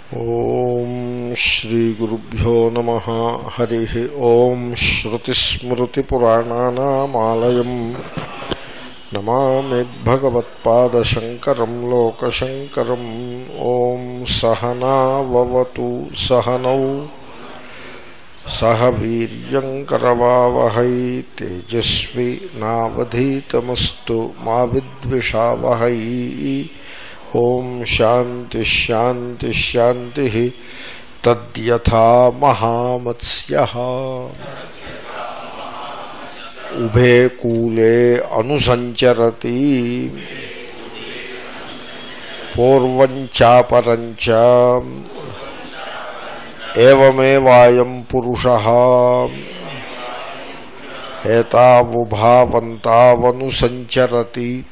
ఓం శ్రీగురుభ్యో నమ హరి ఓం శ్రుతిస్మృతిపురాణానామాలయం నమామి భగవత్పాదశంకరం లోకశంకరం ఓం సహనావతు సహనౌ సహ వీర్యంకరవావహై తేజస్వి నావధీతమస్తు మా విద్విషావహై ఓం శాంతి శాంతి శాంతి తద్యథా మహామత్స్య ఉభే కూలే అనుసంచరతి పూర్వంచాపరంచ ఏమేవాయం పురుష ఏతావుభావంతావనుసంచరతి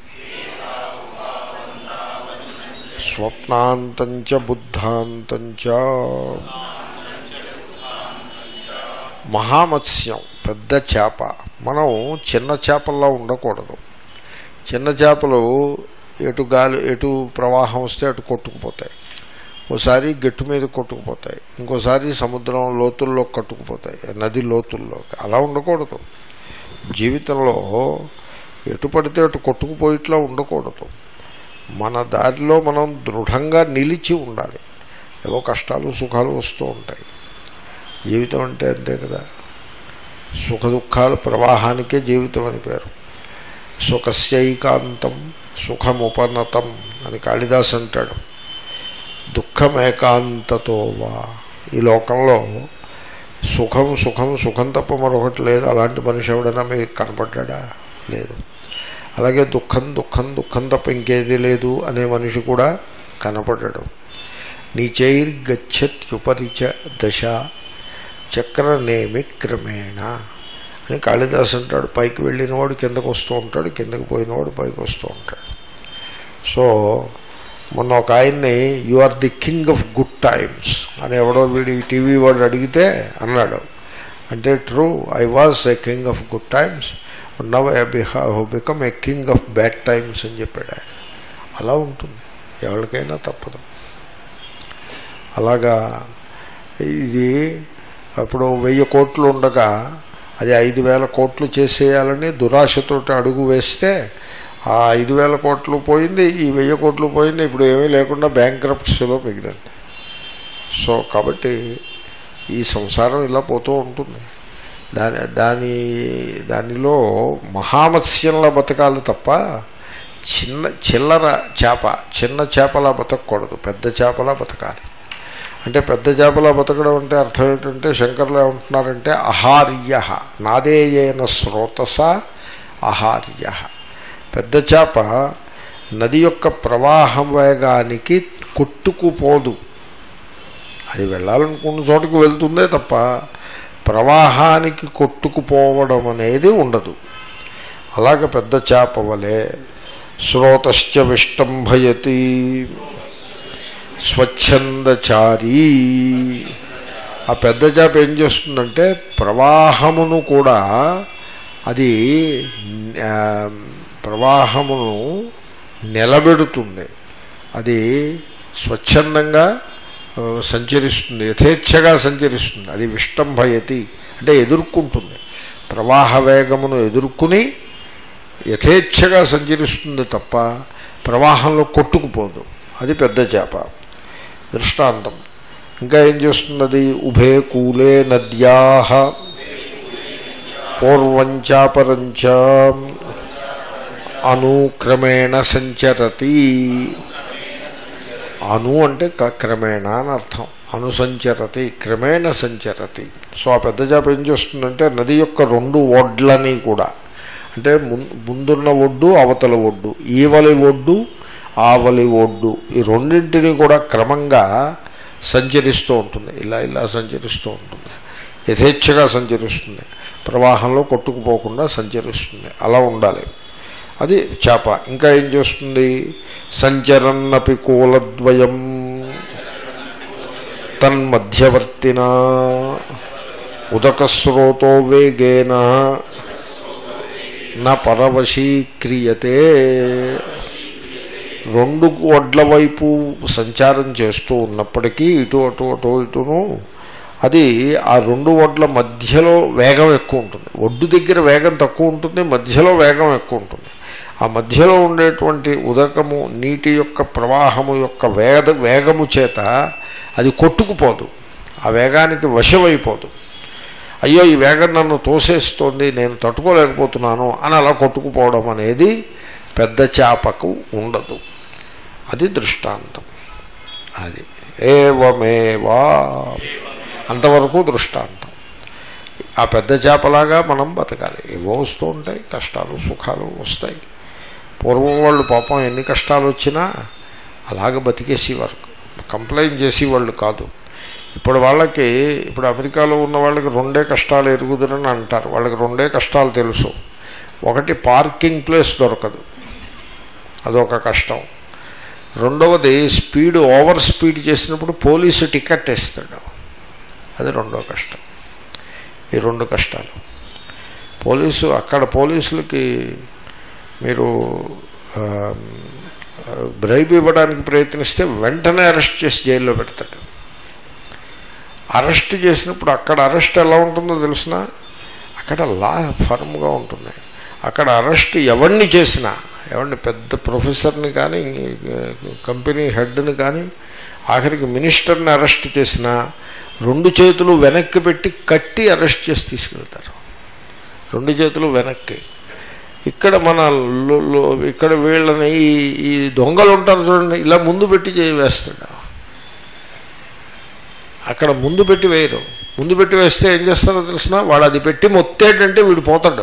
స్వప్నాంతంచ బుద్ధాంతంచ మహామత్స్యం పెద్ద చేప మనం చిన్న చేపల్లో ఉండకూడదు చిన్న చేపలు ఎటు గాలి ఎటు ప్రవాహం వస్తే అటు కొట్టుకుపోతాయి ఓసారి గట్టు మీద కొట్టుకుపోతాయి ఇంకోసారి సముద్రం లోతుల్లో కట్టుకుపోతాయి నది లోతుల్లో అలా ఉండకూడదు జీవితంలో ఎటు పడితే అటు కొట్టుకుపోయిట్లా ఉండకూడదు మన దారిలో మనం దృఢంగా నిలిచి ఉండాలి ఏవో కష్టాలు సుఖాలు వస్తూ ఉంటాయి జీవితం అంటే అంతే కదా సుఖ దుఃఖాల ప్రవాహానికే జీవితం అని పేరు సుఖస్యైకాంతం సుఖముపనతం అని కాళిదాస్ అంటాడు దుఃఖమేకాంతతో వా ఈ లోకంలో సుఖం సుఖం సుఖం తప్ప మరొకటి లేదు అలాంటి మనిషి ఎవడైనా మీకు కనపడ్డా లేదు అలాగే దుఃఖం దుఃఖం దుఃఖం తప్ప ఇంకేది లేదు అనే మనిషి కూడా కనపడడం నీచైర్గచ్చత్యుపరిచ దశ చక్రనేమి క్రమేణ అని కాళిదాస్ అంటాడు పైకి వెళ్ళినవాడు కిందకు వస్తూ ఉంటాడు కిందకి పోయినవాడు పైకి వస్తూ ఉంటాడు సో మొన్న ఒక ఆయన్ని you are the king of good times అని ఎవడో వీడి టీవీ వాడు అడిగితే అన్నాడు అంటే true I was a king of good times now I become a king of bad times అని చెప్పాడు ఆయన అలా ఉంటుంది ఎవరికైనా తప్పదు అలాగా ఇది అప్పుడు వెయ్యి కోట్లు ఉండగా అది ఐదు వేల కోట్లు చేసేయాలని దురాశతోటి అడుగు వేస్తే ఆ ఐదు వేల కోట్లు పోయింది ఈ వెయ్యి కోట్లు పోయింది ఇప్పుడు ఏమీ లేకుండా బ్యాంక్రప్ట్స్లో మిగిలింది సో కాబట్టి ఈ సంసారం ఇలా పోతూ ఉంటుంది దాని దాని దానిలో మహామత్స్యంలా బతకాలి తప్ప చిన్న చిల్లర చేప చిన్న చేపలా బతకూడదు పెద్ద చేపలా బతకాలి అంటే పెద్ద చేపలా బతకడం అంటే అర్థం ఏంటంటే శంకర్లు ఏమంటున్నారంటే అహార్య నాదేయన స్రోతస అహార్య పెద్ద చేప నది యొక్క ప్రవాహం వేగానికి కొట్టుకుపోదు అది వెళ్ళాలనుకున్న చోటుకు వెళ్తుందే తప్ప ప్రవాహానికి కొట్టుకుపోవడం అనేది ఉండదు అలాగ పెద్ద చేప వలె శ్రోతశ్చ విష్టంభయతి స్వచ్ఛందచారీ ఆ పెద్ద చేప ఏం చేస్తుందంటే ప్రవాహమును కూడా అది ప్రవాహమును నిలబెడుతుంది అది స్వచ్ఛందంగా సంచరిస్తుంది యథేచ్ఛగా సంచరిస్తుంది అది విష్టంభయతి అంటే ఎదుర్కొంటుంది ప్రవాహ వేగమును ఎదుర్కొని యథేచ్ఛగా సంచరిస్తుంది తప్ప ప్రవాహంలో కొట్టుకుపోదు అది పెద్ద చేప దృష్టాంతం ఇంకా ఏం చేస్తున్నది ఉభే కూలే నద్యా పూర్వంచాపరంచ అనుక్రమేణ సంచరతి అను అంటే క్రమేణ అని అర్థం అనుసంచరతి క్రమేణ సంచరతి సో ఆ పెద్ద చేప ఏం చేస్తుందంటే నది యొక్క రెండు ఒడ్లని కూడా అంటే ముందున్న ఒడ్డు అవతల ఒడ్డు ఈవలి ఒడ్డు ఆవలి ఒడ్డు ఈ రెండింటిని కూడా క్రమంగా సంచరిస్తూ ఉంటుంది ఇలా ఇలా సంచరిస్తూ ఉంటుంది యథేచ్ఛగా సంచరిస్తుంది ప్రవాహంలో కొట్టుకుపోకుండా సంచరిస్తుంది అలా ఉండాలి అది చేప ఇంకా ఏం చేస్తుంది సంచరన్నపి కూలద్వయం తన్మధ్యవర్తిన ఉదకస్రోతో వేగేన నా పరవశీక్రియతే రెండు ఒడ్ల వైపు సంచారం చేస్తూ ఉన్నప్పటికీ ఇటు అటు అటు ఇటును అది ఆ రెండు ఒడ్ల మధ్యలో వేగం ఎక్కువ ఉంటుంది ఒడ్డు దగ్గర వేగం తక్కువ ఉంటుంది మధ్యలో వేగం ఎక్కువ ఉంటుంది ఆ మధ్యలో ఉండేటువంటి ఉదకము నీటి యొక్క ప్రవాహము యొక్క వేగ వేగము చేత అది కొట్టుకుపోదు ఆ వేగానికి వశమైపోదు అయ్యో ఈ వేగం నన్ను తోసేస్తోంది నేను తట్టుకోలేకపోతున్నాను అని అలా కొట్టుకుపోవడం అనేది పెద్ద చేపకు ఉండదు అది దృష్టాంతం అది ఏవమేవా అంతవరకు దృష్టాంతం ఆ పెద్ద చేపలాగా మనం బతకాలి ఏవో వస్తూ ఉంటాయి కష్టాలు సుఖాలు వస్తాయి పూర్వం వాళ్ళు పాపం ఎన్ని కష్టాలు వచ్చినా అలాగ బతికేసేవారు కంప్లైంట్ చేసేవాళ్ళు కాదు ఇప్పుడు వాళ్ళకి ఇప్పుడు అమెరికాలో ఉన్న వాళ్ళకి రెండే కష్టాలు ఎరుగుదరని అంటారు వాళ్ళకి రెండే కష్టాలు తెలుసు ఒకటి పార్కింగ్ ప్లేస్ దొరకదు అదొక కష్టం రెండవది స్పీడ్ ఓవర్ స్పీడ్ చేసినప్పుడు పోలీసు టికెట్ ఇస్తాడు అది రెండో కష్టం ఈ రెండు కష్టాలు పోలీసు అక్కడ పోలీసులకి మీరు బ్రైబ్ ఇవ్వడానికి ప్రయత్నిస్తే వెంటనే అరెస్ట్ చేసి జైల్లో పెడతాడు అరెస్ట్ చేసినప్పుడు అక్కడ అరెస్ట్ ఎలా ఉంటుందో తెలిసిన అక్కడ లా ఫర్మ్గా ఉంటుంది అక్కడ అరెస్ట్ ఎవరిని చేసినా ఎవరిని పెద్ద ప్రొఫెసర్ని కానీ కంపెనీ హెడ్ని కానీ ఆఖరికి మినిస్టర్ని అరెస్ట్ చేసినా రెండు చేతులు వెనక్కి పెట్టి కట్టి అరెస్ట్ చేసి తీసుకెళ్తారు రెండు చేతులు వెనక్కి ఇక్కడ మన ఇక్కడ వీళ్ళని ఈ ఈ దొంగలు ఉంటారు చూడండి ఇలా ముందు పెట్టి చేయి వేస్తాడు అక్కడ ముందు పెట్టి వేయరు ముందు పెట్టి వేస్తే ఏం చేస్తారో తెలిసిన వాడు అది పెట్టి మొత్తేటంటే వీడు పోతాడు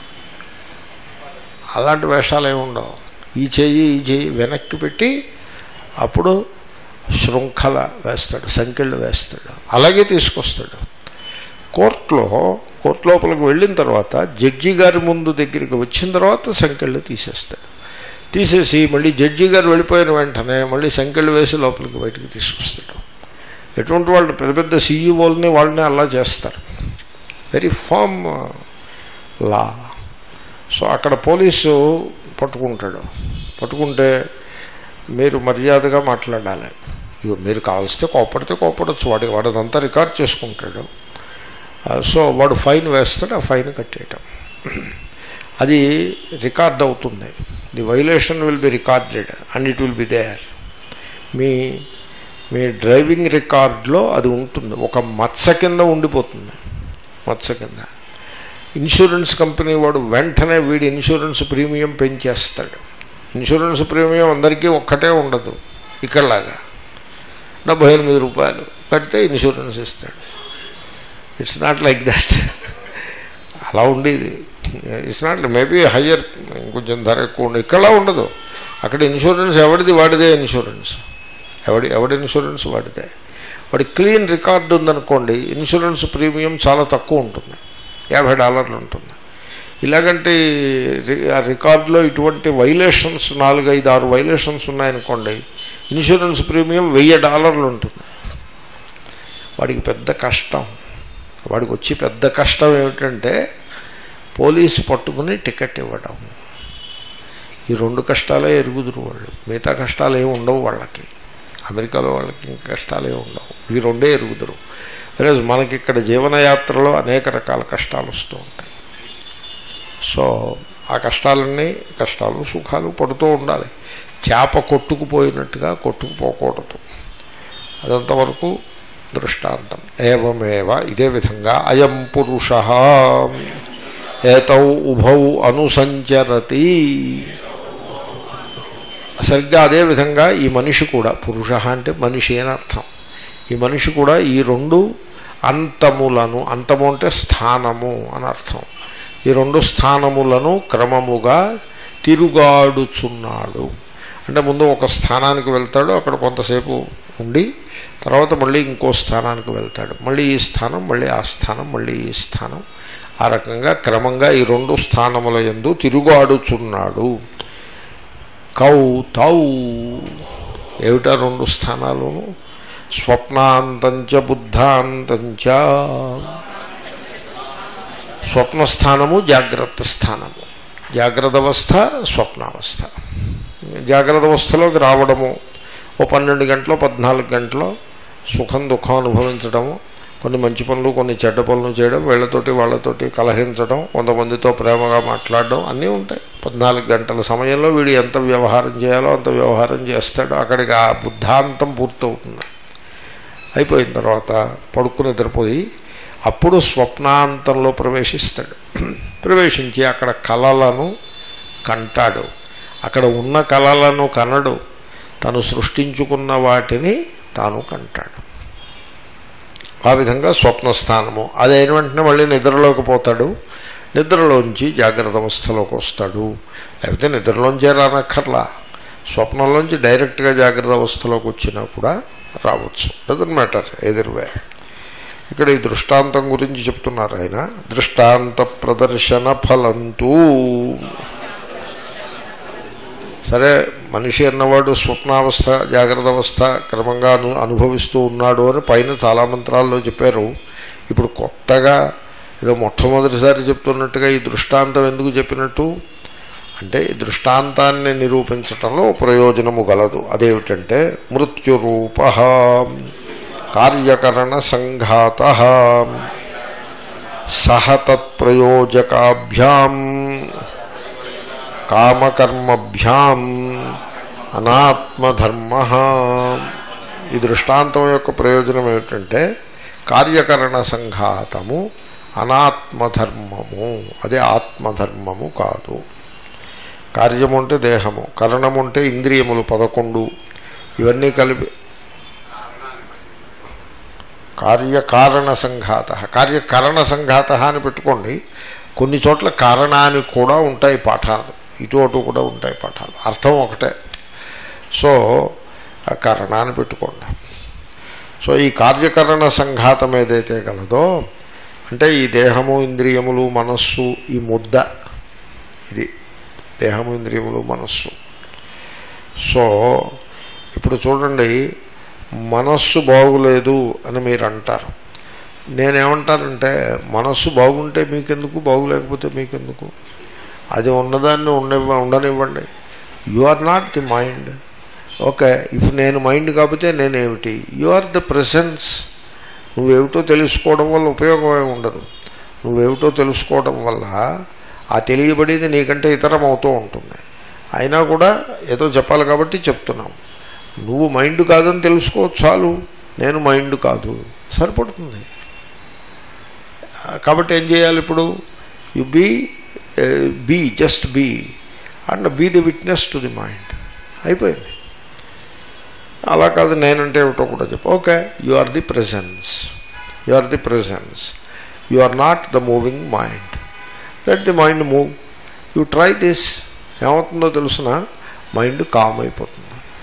అలాంటి వేషాలు ఏమి ఉండవు ఈ చెయ్యి ఈ చెయ్యి వెనక్కి పెట్టి అప్పుడు శృంఖల వేస్తాడు సంకెళ్ళు వేస్తాడు అలాగే తీసుకొస్తాడు కోర్టులో కోర్టు లోపలికి వెళ్ళిన తర్వాత జడ్జి గారి ముందు దగ్గరికి వచ్చిన తర్వాత సంకెళ్ళు తీసేస్తాడు తీసేసి మళ్ళీ జడ్జి గారు వెళ్ళిపోయిన వెంటనే మళ్ళీ సంకెళ్ళు వేసి లోపలికి బయటికి తీసుకొస్తాడు ఎటువంటి వాళ్ళు పెద్ద పెద్ద సీఈఓల్ని వాళ్ళని అలా చేస్తారు వెరీ ఫామ్ లా సో అక్కడ పోలీసు పట్టుకుంటాడు పట్టుకుంటే మీరు మర్యాదగా మాట్లాడాలి ఇగో మీరు కావలిస్తే కోపడితే కోపడచ్చు వాడి వాడదంతా రికార్డ్ చేసుకుంటాడు సో వాడు ఫైన్ వేస్తాడు ఆ ఫైన్ కట్టేయటం అది రికార్డ్ అవుతుంది the violation will be recorded and it will be there మీ మీ డ్రైవింగ్ రికార్డులో అది ఉంటుంది ఒక మత్స కింద ఉండిపోతుంది మత్స కింద ఇన్సూరెన్స్ కంపెనీ వాడు వెంటనే వీడి ఇన్సూరెన్స్ ప్రీమియం పెంచేస్తాడు ఇన్సూరెన్స్ ప్రీమియం అందరికీ ఒక్కటే ఉండదు ఇక్కడలాగా డెబ్బై ఎనిమిది రూపాయలు కడితే ఇన్సూరెన్స్ ఇస్తాడు ఇట్స్ నాట్ లైక్ దట్ అలా ఉండేది ఇట్స్ నాట్ మేబీ హయ్యర్ ఇంకొంచెం ధర ఎక్కువ ఉండి ఇక్కడ ఉండదు అక్కడ ఇన్సూరెన్స్ ఎవరిది వాడిదే ఇన్సూరెన్స్ ఎవడి ఎవడి ఇన్సూరెన్స్ వాడిదే వాడి క్లీన్ రికార్డు ఉందనుకోండి ఇన్సూరెన్స్ ప్రీమియం చాలా తక్కువ ఉంటుంది యాభై డాలర్లు ఉంటుంది ఇలాగంటే ఆ రికార్డులో ఇటువంటి వైలేషన్స్ నాలుగైదు ఆరు వైలేషన్స్ ఉన్నాయనుకోండి ఇన్సూరెన్స్ ప్రీమియం వెయ్యి డాలర్లు ఉంటుంది వాడికి పెద్ద కష్టం వాడికి వచ్చి పెద్ద కష్టం ఏమిటంటే పోలీసు పట్టుకుని టికెట్ ఇవ్వడం ఈ రెండు కష్టాలే ఎరుగుదురు వాళ్ళు మిగతా కష్టాలు ఏమి ఉండవు వాళ్ళకి అమెరికాలో వాళ్ళకి ఇంకా కష్టాలు ఏమి ఉండవు ఇవి రెండే ఎరుగుదురు వెరజ్ మనకి ఇక్కడ జీవనయాత్రలో అనేక రకాల కష్టాలు వస్తూ ఉంటాయి సో ఆ కష్టాలన్నీ కష్టాలు సుఖాలు పడుతూ ఉండాలి చేప కొట్టుకుపోయినట్టుగా కొట్టుకుపోకూడదు అదంతవరకు దృష్టాంతం ఏవమేవ ఇదే విధంగా అయం పురుష ఏతౌ ఉభౌ అనుసంచరతి సరిగ్గా అదేవిధంగా ఈ మనిషి కూడా పురుష అంటే మనిషి అని అర్థం ఈ మనిషి కూడా ఈ రెండు అంతములను అంతము అంటే స్థానము అని అర్థం ఈ రెండు స్థానములను క్రమముగా తిరుగాడుచున్నాడు అంటే ముందు ఒక స్థానానికి వెళ్తాడు అక్కడ కొంతసేపు ఉండి తర్వాత మళ్ళీ ఇంకో స్థానానికి వెళ్తాడు మళ్ళీ ఈ స్థానం మళ్ళీ ఆ స్థానం మళ్ళీ ఈ స్థానం ఆ రకంగా క్రమంగా ఈ రెండు స్థానముల ఎందు తిరుగాడుచున్నాడు కౌ తౌ ఏమిటా రెండు స్థానాలును స్వప్నాంతంచ బుద్ధాంతంచ స్వప్నస్థానము జాగ్రత్త స్థానము జాగ్రత్త అవస్థ స్వప్నావస్థ జాగ్రత్త అవస్థలోకి రావడము ఓ పన్నెండు గంటలో పద్నాలుగు గంటలో సుఖం దుఃఖం అనుభవించడము కొన్ని మంచి పనులు కొన్ని చెడ్డ పనులు చేయడం వీళ్ళతోటి వాళ్ళతోటి కలహించడం కొంతమందితో ప్రేమగా మాట్లాడడం అన్నీ ఉంటాయి పద్నాలుగు గంటల సమయంలో వీడు ఎంత వ్యవహారం చేయాలో అంత వ్యవహారం చేస్తాడు అక్కడికి ఆ బుద్ధాంతం పూర్తవుతుంది అయిపోయిన తర్వాత పడుకుని నిద్రపోయి అప్పుడు స్వప్నాంతంలో ప్రవేశిస్తాడు ప్రవేశించి అక్కడ కళలను కంటాడు అక్కడ ఉన్న కళలను కనడు తను సృష్టించుకున్న వాటిని తాను కంటాడు ఆ విధంగా స్వప్నస్థానము అది అయిన వెంటనే మళ్ళీ నిద్రలోకి పోతాడు నిద్రలోంచి జాగ్రత్త అవస్థలోకి వస్తాడు లేకపోతే నిద్రలోంచే రానక్కర్లా స్వప్నంలోంచి డైరెక్ట్గా జాగ్రత్త అవస్థలోకి వచ్చినా కూడా రావచ్చు డజన్ మ్యాటర్ ఎదురు వే ఇక్కడ ఈ దృష్టాంతం గురించి చెప్తున్నారు ఆయన దృష్టాంత ప్రదర్శన ఫలంతూ సరే మనిషి అన్నవాడు స్వప్నావస్థ జాగ్రత్త అవస్థ క్రమంగా అను అనుభవిస్తూ ఉన్నాడు అని పైన చాలా మంత్రాల్లో చెప్పారు ఇప్పుడు కొత్తగా ఏదో మొట్టమొదటిసారి చెప్తున్నట్టుగా ఈ దృష్టాంతం ఎందుకు చెప్పినట్టు అంటే ఈ దృష్టాంతాన్ని నిరూపించటంలో ప్రయోజనము గలదు అదేమిటంటే మృత్యురూప కార్యకరణ సంఘాత సహ తత్ప్రయోజకాభ్యాం కామకర్మభ్యాం అనాత్మధర్మ ఈ దృష్టాంతం యొక్క ప్రయోజనం ఏమిటంటే కార్యకరణ సంఘాతము అనాత్మధర్మము అదే ఆత్మధర్మము కాదు కార్యము అంటే దేహము కరణము అంటే ఇంద్రియములు పదకొండు ఇవన్నీ కలిపి కార్యకారణ సంఘాత కార్యకరణ సంఘాత అని పెట్టుకోండి కొన్ని చోట్ల కారణాన్ని కూడా ఉంటాయి పాఠాలు ఇటు అటు కూడా ఉంటాయి పాఠాలు అర్థం ఒకటే సో ఆ కారణాన్ని పెట్టుకోండి సో ఈ కార్యకరణ సంఘాతం ఏదైతే గలదో అంటే ఈ దేహము ఇంద్రియములు మనస్సు ఈ ముద్ద ఇది దేహము ఇంద్రియములు మనస్సు సో ఇప్పుడు చూడండి మనస్సు బాగులేదు అని మీరు అంటారు నేనేమంటానంటే మనస్సు బాగుంటే మీకెందుకు బాగులేకపోతే మీకెందుకు అది ఉన్నదాన్ని ఉండనివ్వ ఉండనివ్వండి you are not the mind okay ఇప్పుడు నేను మైండ్ కాకపోతే నేనేమిటి యు ఆర్ ద ప్రెసెన్స్ నువ్వేమిటో తెలుసుకోవడం వల్ల ఉపయోగమే ఉండదు నువ్వేమిటో తెలుసుకోవడం వల్ల ఆ తెలియబడేది నీకంటే ఇతరం అవుతూ ఉంటుంది అయినా కూడా ఏదో చెప్పాలి కాబట్టి చెప్తున్నాం నువ్వు మైండ్ కాదని తెలుసుకో చాలు నేను మైండ్ కాదు సరిపడుతుంది కాబట్టి ఏం చేయాలి ఇప్పుడు you be be just be and be the witness to the mind అయిపోయింది అలా కాదు నేనంటే ఏమిటో కూడా చెప్పు okay you are the presence you are the presence you are not the moving mind let the mind move you try this ఏమవుతుందో తెలుసిన mind calm అయిపోతుంది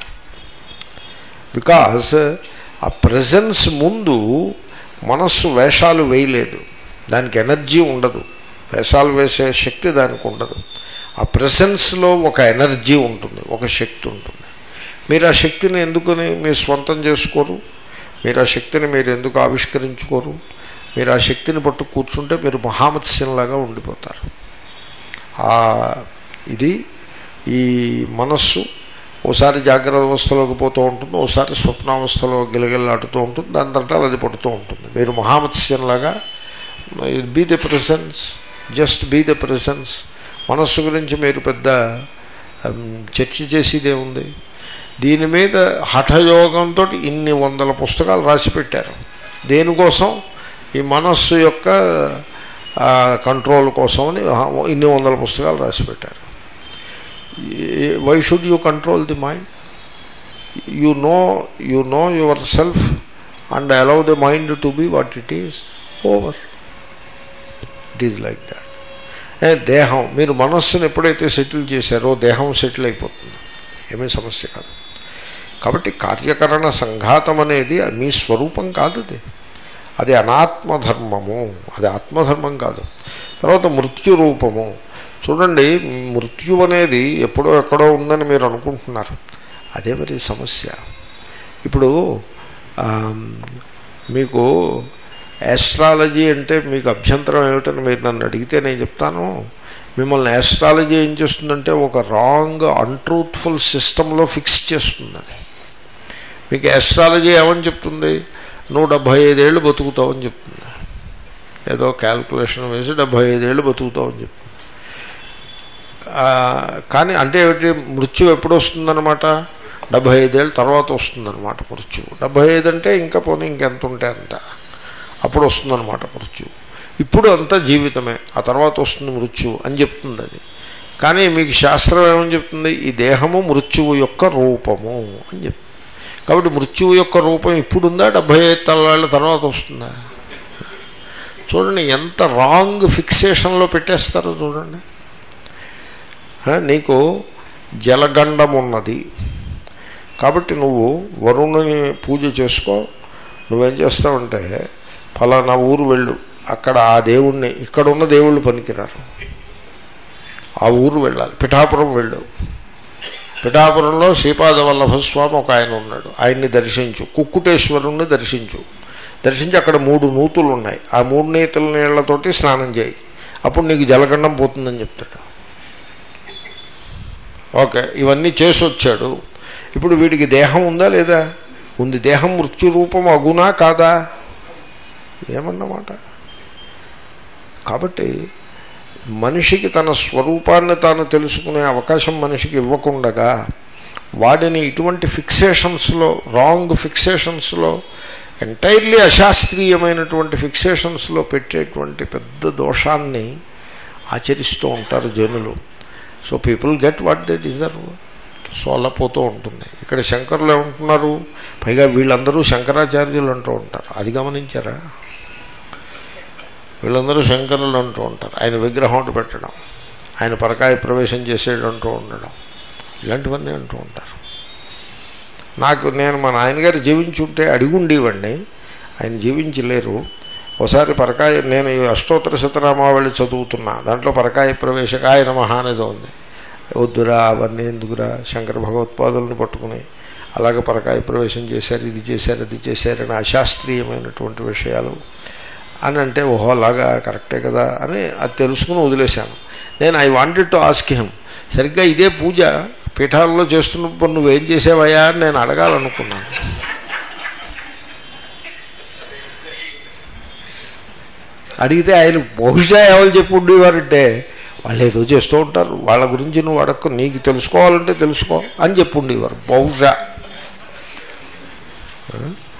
బికాస్ ఆ ప్రజెన్స్ ముందు మనస్సు వేషాలు వేయలేదు దానికి ఎనర్జీ ఉండదు వేషాలు వేసే శక్తి దానికి ఉండదు ఆ ప్రెసెన్స్లో ఒక ఎనర్జీ ఉంటుంది ఒక శక్తి ఉంటుంది మీరు ఆ శక్తిని ఎందుకని మీరు స్వంతం చేసుకోరు మీరు ఆ శక్తిని మీరు ఎందుకు ఆవిష్కరించుకోరు మీరు ఆ శక్తిని పట్టు కూర్చుంటే మీరు మహామత్స్యంలాగా ఉండిపోతారు ఇది ఈ మనస్సు ఓసారి జాగ్రత్త అవస్థలోకి పోతూ ఉంటుంది ఓసారి స్వప్నావస్థలో గిలగిల్లాడుతూ ఉంటుంది దాని తర్వాత అది పడుతూ ఉంటుంది మీరు మహామత్స్యంలాగా be the presence just be the presence మనస్సు గురించి మీరు పెద్ద చర్చ చేసేదే ఉంది దీని మీద హఠయోగంతో ఇన్ని వందల పుస్తకాలు రాసి పెట్టారు దేనికోసం ఈ మనస్సు యొక్క కంట్రోల్ కోసమని ఇన్ని వందల పుస్తకాలు రాసి పెట్టారు why should you control the mind you know you know yourself and allow the mind to be what it is over it is like that దేహం మీరు మనస్సును ఎప్పుడైతే సెటిల్ చేశారో దేహం సెటిల్ అయిపోతుంది ఏమీ సమస్య కాదు కాబట్టి కార్యకరణ సంఘాతం అనేది మీ స్వరూపం కాదు అది అది అనాత్మధర్మము అది ఆత్మధర్మం కాదు తర్వాత మృత్యు రూపము చూడండి మృత్యు అనేది ఎప్పుడో ఎక్కడో ఉందని మీరు అనుకుంటున్నారు అదే మరి సమస్య ఇప్పుడు మీకు యాస్ట్రాలజీ అంటే మీకు అభ్యంతరం ఏమిటని మీరు నన్ను అడిగితే నేను చెప్తాను మిమ్మల్ని యాస్ట్రాలజీ ఏం చేస్తుందంటే ఒక రాంగ్ అన్ట్రూత్ఫుల్ సిస్టంలో ఫిక్స్ చేస్తుంది అది మీకు యాస్ట్రాలజీ ఏమని చెప్తుంది నువ్వు డెబ్భై ఐదేళ్ళు బతుకుతావు అని చెప్తుంది ఏదో క్యాల్కులేషన్ వేసి డెబ్భై ఐదేళ్ళు బతుకుతావు అని చెప్తుంది ఆ, కానీ అంటే ఏమిటి మృత్యు ఎప్పుడు వస్తుందన్నమాట డెబ్భై ఐదేళ్ళ తర్వాత వస్తుందన్నమాట మృత్యు డెబ్భై ఐదు అంటే ఇంకా పోనీ ఇంకెంత ఉంటే అంత అప్పుడు వస్తుందన్నమాట మృత్యు ఇప్పుడు అంతా జీవితమే ఆ తర్వాత వస్తుంది మృత్యు అని చెప్తుంది అది కానీ మీకు శాస్త్రం ఏమని చెప్తుంది ఈ దేహము మృత్యువు యొక్క రూపము అని చెప్తుంది కాబట్టి మృత్యువు యొక్క రూపం ఇప్పుడు ఉందా డెబ్భై ఐదు తల తర్వాత వస్తుందా చూడండి ఎంత రాంగ్ ఫిక్సేషన్లో పెట్టేస్తారో చూడండి ఆ, నీకు జలగండం ఉన్నది కాబట్టి నువ్వు వరుణుని పూజ చేసుకో నువ్వేం చేస్తావంటే ఫలానా ఊరు వెళ్ళు అక్కడ ఆ దేవుణ్ణి ఇక్కడ ఉన్న దేవుళ్ళు పనికిరారు ఆ ఊరు వెళ్ళాలి పిఠాపురం వెళ్ళు పిఠాపురంలో శ్రీపాద వల్లభ స్వామి ఒక ఆయన ఉన్నాడు ఆయన్ని దర్శించు కుక్కుటేశ్వరుణ్ణి దర్శించు దర్శించి అక్కడ మూడు నూతులు ఉన్నాయి ఆ మూడు నీతుల నీళ్లతోటి స్నానం చేయి అప్పుడు నీకు జలగండం పోతుందని చెప్తాడు ఓకే ఇవన్నీ చేసి వచ్చాడు ఇప్పుడు వీడికి దేహం ఉందా లేదా ఉంది దేహం మృత్యు రూపం అగునా కాదా ఏమన్నమాట కాబట్టి మనిషికి తన స్వరూపాన్ని తాను తెలుసుకునే అవకాశం మనిషికి ఇవ్వకుండగా వాడిని ఇటువంటి ఫిక్సేషన్స్లో రాంగ్ ఫిక్సేషన్స్లో ఎంటైర్లీ అశాస్త్రీయమైనటువంటి ఫిక్సేషన్స్లో పెట్టేటువంటి పెద్ద దోషాన్ని ఆచరిస్తూ ఉంటారు జనులు so people get what they deserve so అలా పోతూ ఉంటుంది ఇక్కడ శంకరులు ఏమంటున్నారు పైగా వీళ్ళందరూ శంకరాచార్యులు అంటూ ఉంటారు అది గమనించారా వీళ్ళందరూ శంకరులు అంటూ ఉంటారు ఆయన విగ్రహం ఒకటి పెట్టడం ఆయన పరకాయ ప్రవేశం చేసేడు అంటూ ఉండడం ఇలాంటివన్నీ అంటూ ఉంటారు నాకు నేను మా నాయనగారు జీవించుంటే అడిగి ఉండేవాడిని ఆయన జీవించలేరు ఒకసారి పరకాయ నేను ఈ అష్టోత్తర శతనామావళి చదువుతున్నా దాంట్లో పరకాయ ప్రవేశకాయ నమః అనేది ఉంది వద్దురా అవన్నీ ఎందుకురా శంకర భగవత్పాదులను పట్టుకుని అలాగే పరకాయ ప్రవేశం చేశారు ఇది చేశారు అది చేశారని అశాస్త్రీయమైనటువంటి విషయాలు అని అంటే ఓహో అలాగా కరెక్టే కదా అని అది తెలుసుకుని వదిలేశాను నేను I wanted to ask him సరిగ్గా ఇదే పూజ పీఠాలలో చేస్తున్నప్పుడు నువ్వేం చేసేవయ్యా అని నేను అడగాలనుకున్నాను అడిగితే ఆయన బహుశా ఎవరు చెప్పి ఉండేవారంటే వాళ్ళు ఏదో చేస్తూ ఉంటారు వాళ్ళ గురించి నువ్వు అడగ నీకు తెలుసుకోవాలంటే తెలుసుకో అని చెప్పి ఉండేవారు బహుశా ఆ?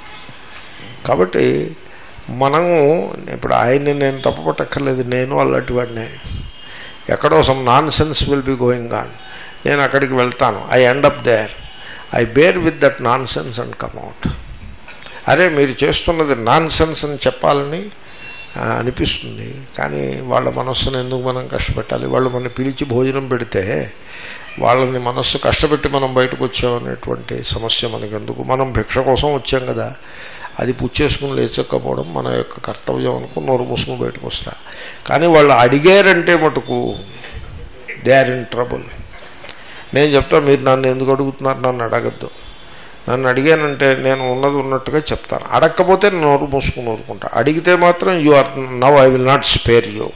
కాబట్టి మనము ఇప్పుడు ఆయన్ని నేను తప్పపట్టక్కర్లేదు నేను అలాంటి వాడినే ఎక్కడో some nonsense will be going on నేను అక్కడికి వెళ్తాను I end up there I bear with that nonsense and come out అరే మీరు చేస్తున్నది నాన్ సెన్స్ అని చెప్పాలని ఆ, అనిపిస్తుంది కానీ వాళ్ళ మనస్సును ఎందుకు మనం కష్టపెట్టాలి వాళ్ళు మనం పిలిచి భోజనం పెడితే వాళ్ళని మనస్సు కష్టపెట్టి మనం బయటకు వచ్చామనేటువంటి సమస్య మనకి ఎందుకు మనం భిక్ష కోసం వచ్చాం కదా అది పుచ్చేసుకుని లేచకపోవడం మన యొక్క కర్తవ్యం అనుకుని నోరు మూసుకుని బయటకు వస్తా కానీ వాళ్ళు అడిగారంటే మటుకు దే ఆర్ ఇన్ ట్రబుల్ నేను చెప్తా మీరు నన్ను ఎందుకు అడుగుతున్నారు నన్ను అడగద్దు నన్ను అడిగానంటే నేను ఉన్నది ఉన్నట్టుగా చెప్తాను అడగకపోతే నేను నోరు మూసుకుని ఊరుకుంటా అడిగితే మాత్రం you are now I will not spare you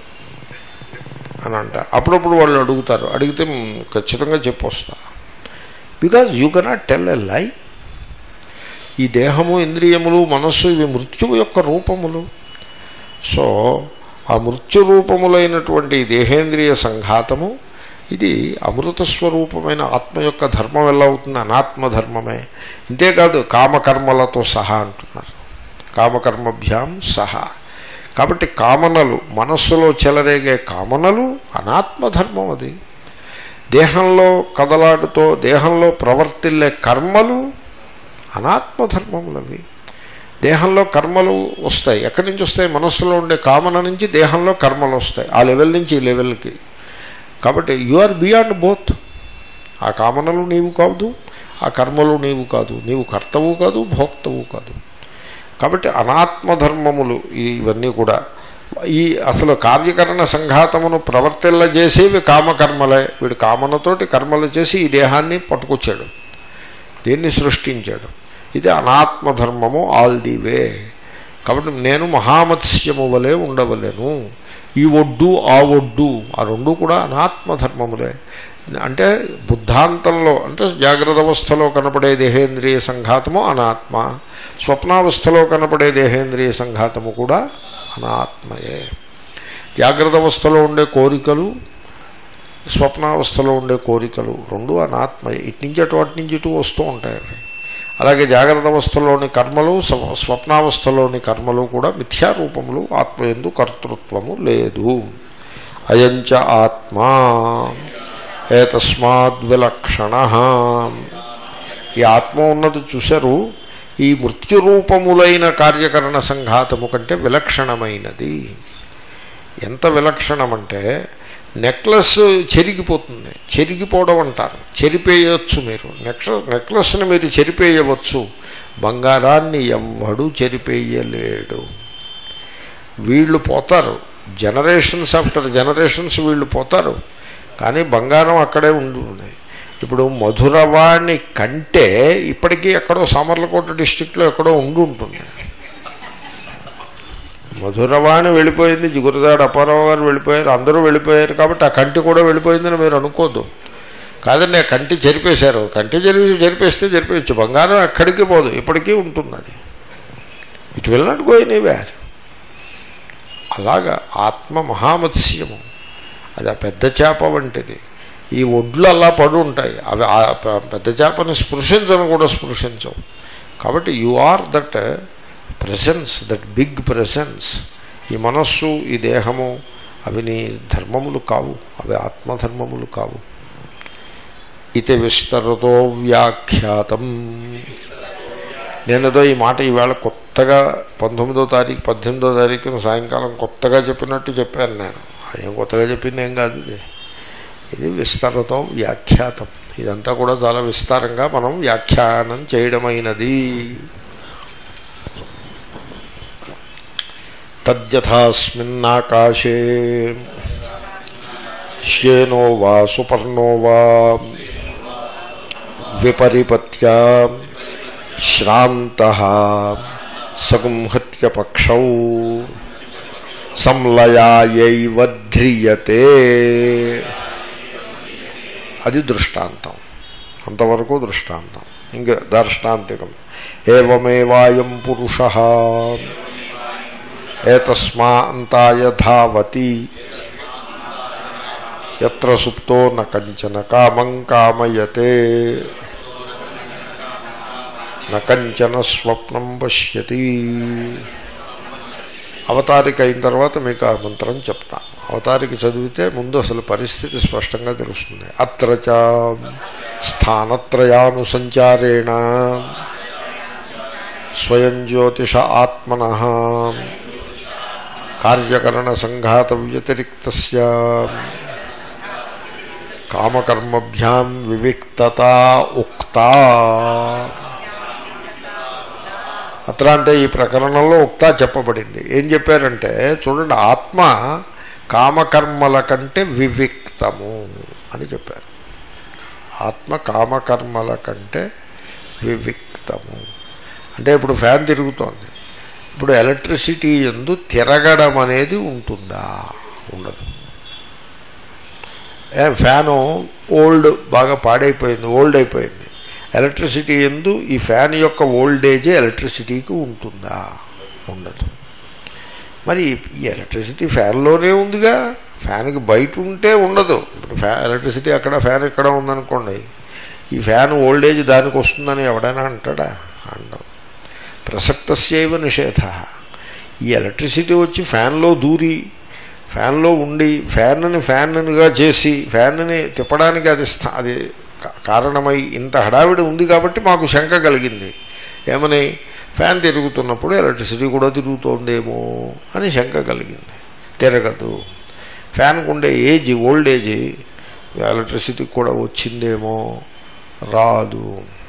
అని అంట అప్పుడప్పుడు వాళ్ళు అడుగుతారు అడిగితే మ్, ఖచ్చితంగా చెప్పొస్తా because you cannot tell a lie ఈ దేహము ఇంద్రియములు మనస్సు ఇవి మృత్యువు యొక్క రూపములు సో ఆ మృత్యు రూపములైనటువంటి ఈ దేహేంద్రియ సంఘాతము ఇది అమృత స్వరూపమైన ఆత్మ యొక్క ధర్మం ఎలా అవుతుంది అనాత్మ ధర్మమే ఇంతేకాదు కామకర్మలతో సహా అంటున్నారు కామకర్మభ్యాం సహా కాబట్టి కామనలు మనస్సులో చెలరేగే కామనలు అనాత్మ ధర్మం అది దేహంలో కదలాడుతో దేహంలో ప్రవర్తిల్లే కర్మలు అనాత్మధర్మములు అవి దేహంలో కర్మలు వస్తాయి ఎక్కడి నుంచి వస్తాయి మనస్సులో ఉండే కామన నుంచి దేహంలో కర్మలు వస్తాయి ఆ లెవెల్ నుంచి ఈ లెవెల్కి కాబట్టి యు ఆర్ బియాండ్ బోత్ ఆ కామనలు నీవు కాదు ఆ కర్మలు నీవు కాదు నీవు కర్తవు కాదు భోక్తవు కాదు కాబట్టి అనాత్మధర్మములు ఇవన్నీ కూడా ఈ అసలు కార్యకరణ సంఘాతమును ప్రవర్తిల్లజేసేవి కామకర్మలే వీడు కామనతోటి కర్మలు చేసి ఈ దేహాన్ని పట్టుకొచ్చాడు దీన్ని సృష్టించాడు ఇది అనాత్మధర్మము ఆల్ ది వే కాబట్టి నేను మహామత్స్యము వలె ఉండవలేను ఈ ఒడ్డు ఆ ఒడ్డు ఆ రెండు కూడా అనాత్మధర్మములే అంటే బుద్ధాంతంలో అంటే జాగ్రత్త అవస్థలో కనపడే దేహేంద్రియ సంఘాతము అనాత్మ స్వప్నావస్థలో కనపడే దేహేంద్రియ సంఘాతము కూడా అనాత్మయే జాగ్రత్త అవస్థలో ఉండే కోరికలు స్వప్నావస్థలో ఉండే కోరికలు రెండు అనాత్మయే ఇటు నుంచి అటు అటు నుంచి ఇటు వస్తూ ఉంటాయి అవి అలాగే జాగ్రత్త అవస్థలోని కర్మలు స్వ- స్వప్నావస్థలోని కర్మలు కూడా మిథ్యారూపములు ఆత్మ ఎందు కర్తృత్వము లేదు అయంచ ఆత్మా ఏతస్మాద్ విలక్షణ ఈ ఆత్మ ఉన్నది చూశారు ఈ మృత్యురూపములైన కార్యకరణ సంఘాతము కంటే విలక్షణమైనది ఎంత విలక్షణమంటే నెక్లెస్ చెరిగిపోతుంది చెరిగిపోవడం అంటారు చెరిపేయవచ్చు మీరు నెక్లెస్ నెక్లెస్ని మీరు చెరిపేయవచ్చు బంగారాన్ని ఎవ్వడూ చెరిపేయలేడు వీళ్ళు పోతారు జనరేషన్స్ ఆఫ్టర్ జనరేషన్స్ వీళ్ళు పోతారు కానీ బంగారం అక్కడే ఉంటుంది ఇప్పుడు మధురవాణి కంటే ఇప్పటికీ ఎక్కడో సామర్లకోట డిస్టిక్లో ఎక్కడో ఉండి ఉంటుంది మధురవాణి వెళ్ళిపోయింది జిగురుదాడు అప్పారావు గారు వెళ్ళిపోయారు అందరూ వెళ్ళిపోయారు కాబట్టి ఆ కంటి కూడా వెళ్ళిపోయిందని మీరు అనుకోద్దు కాదండి ఆ కంటి చెరిపేశారు కంటి చెరిపి చెరిపేస్తే చెరిపేయచ్చు బంగారం ఎక్కడికి పోదు ఇప్పటికీ ఉంటుంది అది it will not go anywhere అలాగా ఆత్మ మహామత్స్యము అది ఆ పెద్ద చేప వంటిది ఈ ఒడ్లు అలా పడి ఉంటాయి అవి ఆ ప- పెద్ద చేపని స్పృశించను కూడా స్పృశించవు కాబట్టి you are that presence that big presence ఈ మనస్సు ఈ దేహము అవి నీ ధర్మములు కావు అవి ఆత్మధర్మములు కావు ఇది విస్తరతో వ్యాఖ్యాతం నేనేదో ఈ మాట ఈవేళ కొత్తగా పంతొమ్మిదో తారీఖు పద్దెనిమిదో తారీఖున సాయంకాలం కొత్తగా చెప్పినట్టు చెప్పాను నేను అదేం కొత్తగా చెప్పింది ఏం కాదు ఇది ఇది విస్తరతో వ్యాఖ్యాతం ఇదంతా కూడా చాలా విస్తారంగా మనం వ్యాఖ్యానం చేయడమైనది తద్యథాస్మిన్నాకాశే శ్యేనో వా సుపర్ణో వా విపరిపత్యా శ్రాంత సగుంహత్యపక్షౌ సంలయాయైవ ధ్రియతే అది దృష్టాంతం అంతవరకు దృష్టాంతం ఇంక దర్శనాంతికం ఏమేవాయం పురుష ఏతస్మా అంతాయ ధావతి ఎత్ర సుప్తో న కంచన కామం కామయతే న కంచన స్వప్నం పశ్యతి అవతారిక అయిన తర్వాత మీకు ఆ మంత్రం చెప్తాను అవతారిక చదివితే ముందు అసలు పరిస్థితి స్పష్టంగా తెలుస్తుంది అత్ర చ స్థానత్రయానుసంచారేణ స్వయం జ్యోతిష ఆత్మన కార్యకరణ సంఘాత వ్యతిరిక్త కామకర్మభ్యాం వివిక్తత ఉక్తా అత్ర అంటే ఈ ప్రకరణంలో ఉక్తా చెప్పబడింది ఏం చెప్పారంటే చూడండి ఆత్మ కామకర్మల కంటే వివిక్తము అని చెప్పారు ఆత్మ కామకర్మల కంటే వివిక్తము అంటే ఇప్పుడు ఫ్యాన్ తిరుగుతోంది ఇప్పుడు ఎలక్ట్రిసిటీ ఎందు తిరగడం అనేది ఉంటుందా ఉండదు ఏ ఫ్యాను ఓల్డ్ బాగా పాడైపోయింది ఓల్డ్ అయిపోయింది ఎలక్ట్రిసిటీ ఎందు ఈ ఫ్యాన్ యొక్క ఓల్డేజే ఎలక్ట్రిసిటీకి ఉంటుందా ఉండదు మరి ఈ ఎలక్ట్రిసిటీ ఫ్యాన్లోనే ఉందిగా ఫ్యాన్కి బయట ఉంటే ఉండదు ఇప్పుడు ఫ్యాన్ ఎలక్ట్రిసిటీ అక్కడ ఫ్యాన్ ఇక్కడ ఉందనుకోండి ఈ ఫ్యాన్ ఓల్డేజ్ దానికి వస్తుందని ఎవడైనా అంటాడా అండం ప్రసక్తస్యవ నిషేధ ఈ ఎలక్ట్రిసిటీ వచ్చి ఫ్యాన్లో దూరి ఫ్యాన్లో ఉండి ఫ్యాన్ని ఫ్యాన్గా చేసి ఫ్యాన్ని తిప్పడానికి అది స్థా అది కా- కారణమై ఇంత హడావిడి ఉంది కాబట్టి మాకు శంక కలిగింది ఏమని ఫ్యాన్ తిరుగుతున్నప్పుడు ఎలక్ట్రిసిటీ కూడా తిరుగుతోందేమో అని శంక కలిగింది తిరగదు ఫ్యాన్కు ఉండే ఏజ్ ఓల్డ్ ఏజ్ ఎలక్ట్రిసిటీ కూడా వచ్చిందేమో రాదు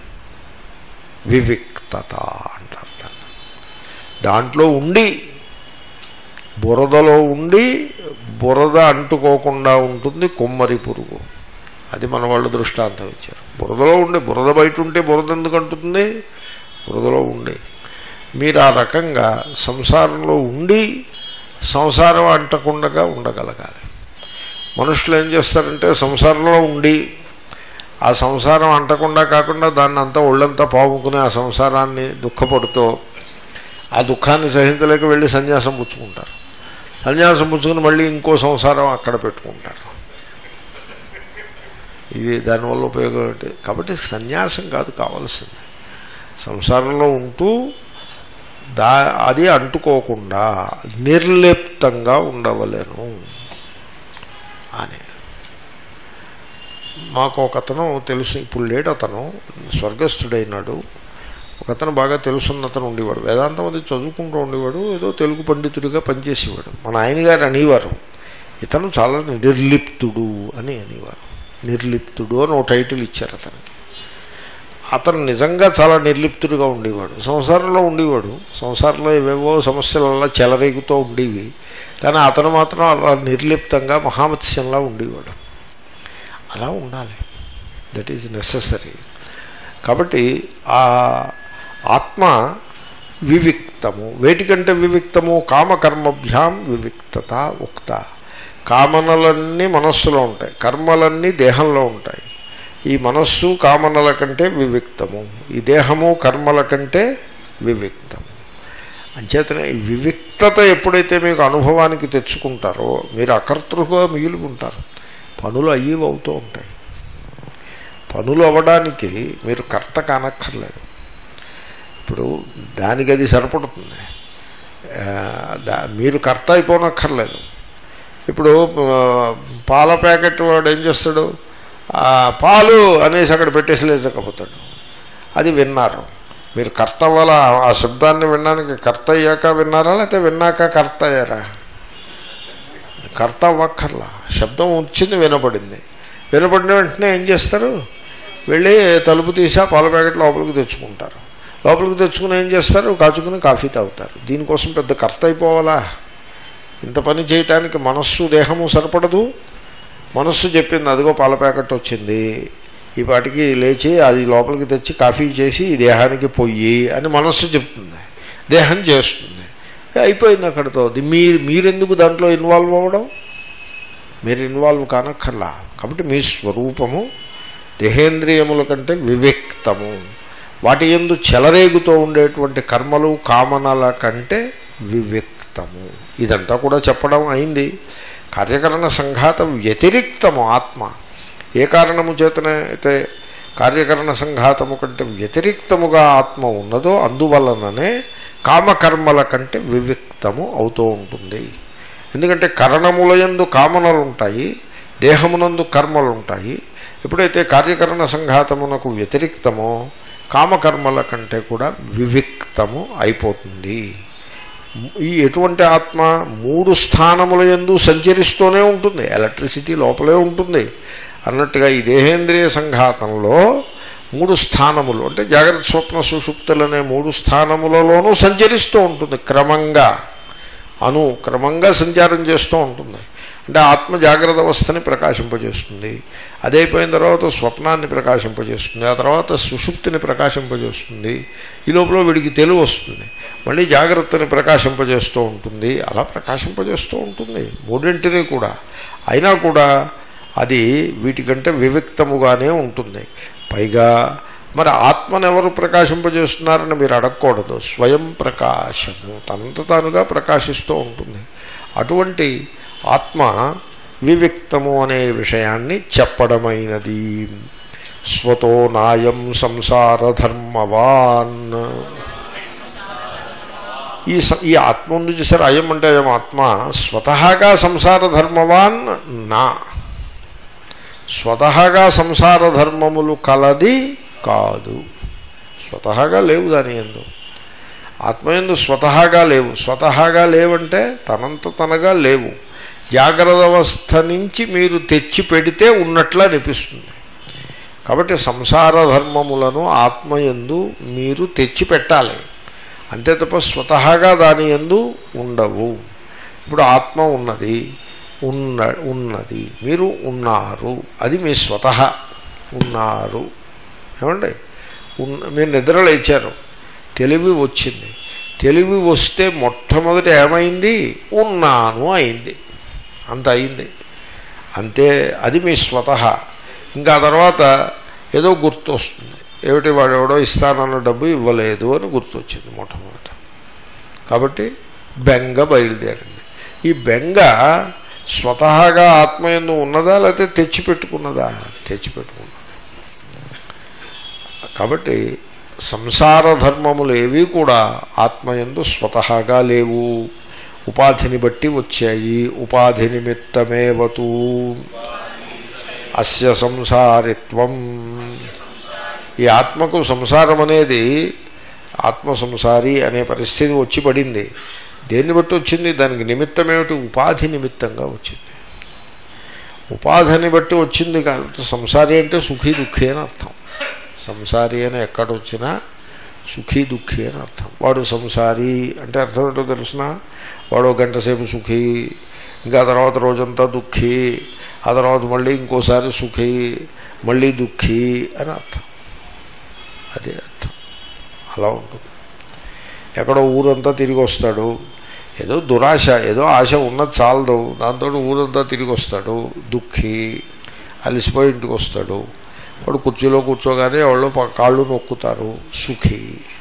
వివిక్తత అంటారు దాన్ని దాంట్లో ఉండి బురదలో ఉండి బురద అంటుకోకుండా ఉంటుంది కొమ్మరి పురుగు అది మన వాళ్ళు దృష్టాంతం ఇచ్చారు బురదలో ఉండి బురద బయట ఉంటే బురద ఎందుకు అంటుతుంది బురదలో ఉండి మీరు ఆ రకంగా సంసారంలో ఉండి సంసారం అంటకుండా ఉండగలగాలి మనుషులు ఏం చేస్తారంటే సంసారంలో ఉండి ఆ సంసారం అంటకుండా కాకుండా దాన్ని అంతా ఒళ్ళంతా పావుకుని ఆ సంసారాన్ని దుఃఖపడుతూ ఆ దుఃఖాన్ని సహించలేక వెళ్ళి సన్యాసం పుచ్చుకుంటారు సన్యాసం పుచ్చుకుని మళ్ళీ ఇంకో సంసారం అక్కడ పెట్టుకుంటారు ఇది దానివల్ల ఉపయోగం ఏంటి కాబట్టి సన్యాసం కాదు కావాల్సింది సంసారంలో ఉంటూ దా అది అంటుకోకుండా నిర్లిప్తంగా ఉండవలేను అని మాకు ఒక అతను తెలుసు ఇప్పుడు లేడు అతను స్వర్గస్థుడైనాడు ఒక అతను బాగా తెలుసున్న అతను ఉండేవాడు వేదాంతం అది చదువుకుంటూ ఉండేవాడు ఏదో తెలుగు పండితుడిగా పనిచేసేవాడు మన ఆయన గారు అనేవారు ఇతను చాలా నిర్లిప్తుడు అని అనేవారు నిర్లిప్తుడు అని ఒక టైటిల్ ఇచ్చారు అతనికి అతను నిజంగా చాలా నిర్లిప్తుడిగా ఉండేవాడు సంసారంలో ఉండేవాడు సంసారంలో ఏవేవో సమస్యలల్లా చెలరేగుతూ ఉండేవి కానీ అతను మాత్రం అలా నిర్లిప్తంగా మహామత్స్యంలా ఉండేవాడు అలా ఉండాలి దట్ ఈజ్ నెససరీ కాబట్టి ఆ ఆత్మ వివిక్తము వేటికంటే వివిక్తము కామకర్మభ్యాం వివిక్తత ఉక్త కామనలన్నీ మనస్సులో ఉంటాయి కర్మలన్నీ దేహంలో ఉంటాయి ఈ మనస్సు కామనల కంటే వివిక్తము ఈ దేహము కర్మల కంటే వివిక్తము అంచేతనే ఈ వివిక్తత ఎప్పుడైతే మీకు అనుభవానికి తెచ్చుకుంటారో మీరు అకర్తృగా మిగిలి ఉంటారు పనులు అయ్యి అవుతూ ఉంటాయి పనులు అవ్వడానికి మీరు కర్త కానక్కర్లేదు ఇప్పుడు దానికి అది సరిపడుతుంది ఆ, దా మీరు కర్త అయిపోనక్కర్లేదు ఇప్పుడు ఆ, పాల ప్యాకెట్ వాడు ఏం చేస్తాడు ఆ, పాలు అనేసి అక్కడ పెట్టేసి లేచకపోతాడు అది విన్నారు మీరు కర్త వల్ల ఆ శబ్దాన్ని వినడానికి కర్త అయ్యాక విన్నారా లేకపోతే విన్నాక కర్త అయ్యారా కర్త అవ్వక్కర్లా శబ్దం వచ్చింది వినపడింది వినపడిన వెంటనే ఏం చేస్తారు వెళ్ళి తలుపు తీసి ఆ పాల ప్యాకెట్ లోపలికి తెచ్చుకుంటారు లోపలికి తెచ్చుకుని ఏం చేస్తారు కాచుకుని కాఫీ తాగుతారు దీనికోసం పెద్ద కర్త అయిపోవాలా ఇంత పని చేయటానికి మనస్సు దేహము సరిపడదు మనస్సు చెప్పింది అదిగో పాల ప్యాకెట్ వచ్చింది ఈ పాటికి లేచి అది లోపలికి తెచ్చి కాఫీ చేసి ఈ దేహానికి పొయ్యి అని మనస్సు చెప్తుంది దేహం చేస్తుంది అయిపోయింది అక్కడితో మీరు మీరెందుకు దాంట్లో ఇన్వాల్వ్ అవ్వడం మీరు ఇన్వాల్వ్ కానక్కర్లా కాబట్టి మీ స్వరూపము దేహేంద్రియముల కంటే వివిక్తము వాటి ఎందు చెలరేగుతూ ఉండేటువంటి కర్మలు కామనల కంటే వివిక్తము ఇదంతా కూడా చెప్పడం అయింది కార్యకరణ సంఘాత వ్యతిరిక్తము ఆత్మ ఏ కారణము చేతనే అయితే కార్యకరణ సంఘాతము కంటే వ్యతిరిక్తముగా ఆత్మ ఉన్నదో అందువలననే కామకర్మల కంటే వివిక్తము అవుతూ ఉంటుంది ఎందుకంటే కరణములయందు కామనలు ఉంటాయి దేహమునందు కర్మలు ఉంటాయి ఎప్పుడైతే కార్యకరణ సంఘాతమునకు వ్యతిరిక్తమో కామకర్మల కంటే కూడా వివిక్తము అయిపోతుంది ఈ ఎటువంటి ఆత్మ మూడు స్థానముల యందు సంచరిస్తూనే ఉంటుంది ఎలక్ట్రిసిటీ లోపలే ఉంటుంది అన్నట్టుగా ఈ దేహేంద్రియ సంఘాతంలో మూడు స్థానములు అంటే జాగ్రత్త స్వప్న సుషుప్తులు అనే మూడు స్థానములలోనూ సంచరిస్తూ ఉంటుంది క్రమంగా అను క్రమంగా సంచారం చేస్తూ ఉంటుంది అంటే ఆత్మ జాగ్రత్త అవస్థని ప్రకాశింపజేస్తుంది అదైపోయిన తర్వాత స్వప్నాన్ని ప్రకాశింపజేస్తుంది ఆ తర్వాత సుషుప్తిని ప్రకాశింపజేస్తుంది ఈ లోపల వీడికి తెలివి వస్తుంది మళ్ళీ జాగ్రత్తని ప్రకాశింపజేస్తూ ఉంటుంది అలా ప్రకాశింపజేస్తూ ఉంటుంది మూడింటిని కూడా అయినా కూడా అది వీటికంటే వివిక్తముగానే ఉంటుంది పైగా మరి ఆత్మను ఎవరు ప్రకాశింపజేస్తున్నారని మీరు అడగకూడదు స్వయం ప్రకాశము తనంత తానుగా ప్రకాశిస్తూ ఉంటుంది అటువంటి ఆత్మ వివిక్తము అనే విషయాన్ని చెప్పడమైనది స్వతో నాయం సంసార ధర్మవాన్ ఈ స- ఈ ఆత్మ ఉంది చూసారు అయం అంటే అయం ఆత్మ స్వతహాగా సంసార ధర్మవాన్ నా స్వతహాగా సంసార ధర్మములు కలది కాదు స్వతహాగా లేవు దాని ఎందు ఆత్మయందు స్వతహాగా లేవు స్వతహాగా లేవంటే తనంత తనగా లేవు జాగ్రత్త అవస్థ నుంచి మీరు తెచ్చి పెడితే ఉన్నట్లు అనిపిస్తుంది కాబట్టి సంసార ధర్మములను ఆత్మయందు మీరు తెచ్చి పెట్టాలి అంతే తప్ప స్వతహాగా దాని ఎందు ఉండవు ఇప్పుడు ఆత్మ ఉన్నది ఉన్న ఉన్నది మీరు ఉన్నారు అది మీ స్వతహ ఉన్నారు ఏమండి ఉన్న మీరు నిద్ర లేచారు తెలివి వచ్చింది తెలివి వస్తే మొట్టమొదట ఏమైంది ఉన్నాను అయింది అంత అయింది అంతే అది మీ స్వతహ ఇంకా ఆ తర్వాత ఏదో గుర్తు వస్తుంది ఏమిటి వాడు ఎవడో ఇస్తానన్న డబ్బు ఇవ్వలేదు అని గుర్తొచ్చింది మొట్టమొదట కాబట్టి బెంగ బయలుదేరింది ఈ బెంగ స్వతహాగా ఆత్మయందు ఉన్నదా లేకపోతే తెచ్చిపెట్టుకున్నదా తెచ్చిపెట్టుకున్నది కాబట్టి సంసార ధర్మములు ఏవి కూడా ఆత్మయందు స్వతహాగా లేవు ఉపాధిని బట్టి వచ్చాయి ఉపాధి నిమిత్తమేవతూ అస్య సంసారిత్వం ఈ ఆత్మకు సంసారం అనేది ఆత్మ సంసారి అనే పరిస్థితి వచ్చి పడింది దేన్ని బట్టి వచ్చింది దానికి నిమిత్తం ఏమిటి ఉపాధి నిమిత్తంగా వచ్చింది ఉపాధిని బట్టి వచ్చింది కాబట్టి సంసారి అంటే సుఖీ దుఃఖి అని అర్థం సంసారి అని ఎక్కడ వచ్చినా సుఖీ దుఃఖి అని అర్థం వాడు సంసారి అంటే అర్థం ఏంటో తెలిసిన వాడు ఒక గంట సేపు సుఖీ ఇంకా తర్వాత రోజంతా దుఃఖి ఆ తర్వాత మళ్ళీ ఇంకోసారి సుఖీ మళ్ళీ దుఃఖి అని అర్థం అదే అర్థం అలా ఉంటుంది ఎక్కడో ఊరంతా తిరిగి వస్తాడు ఏదో దురాశ ఏదో ఆశ ఉన్నది చాలదు దాంతో ఊరంతా తిరిగి వస్తాడు దుఃఖి అలసిపోయి ఇంటికి వస్తాడు వాడు కుర్చీలో కూర్చోగానే వాళ్ళు ప- కాళ్ళు నొక్కుతారు సుఖి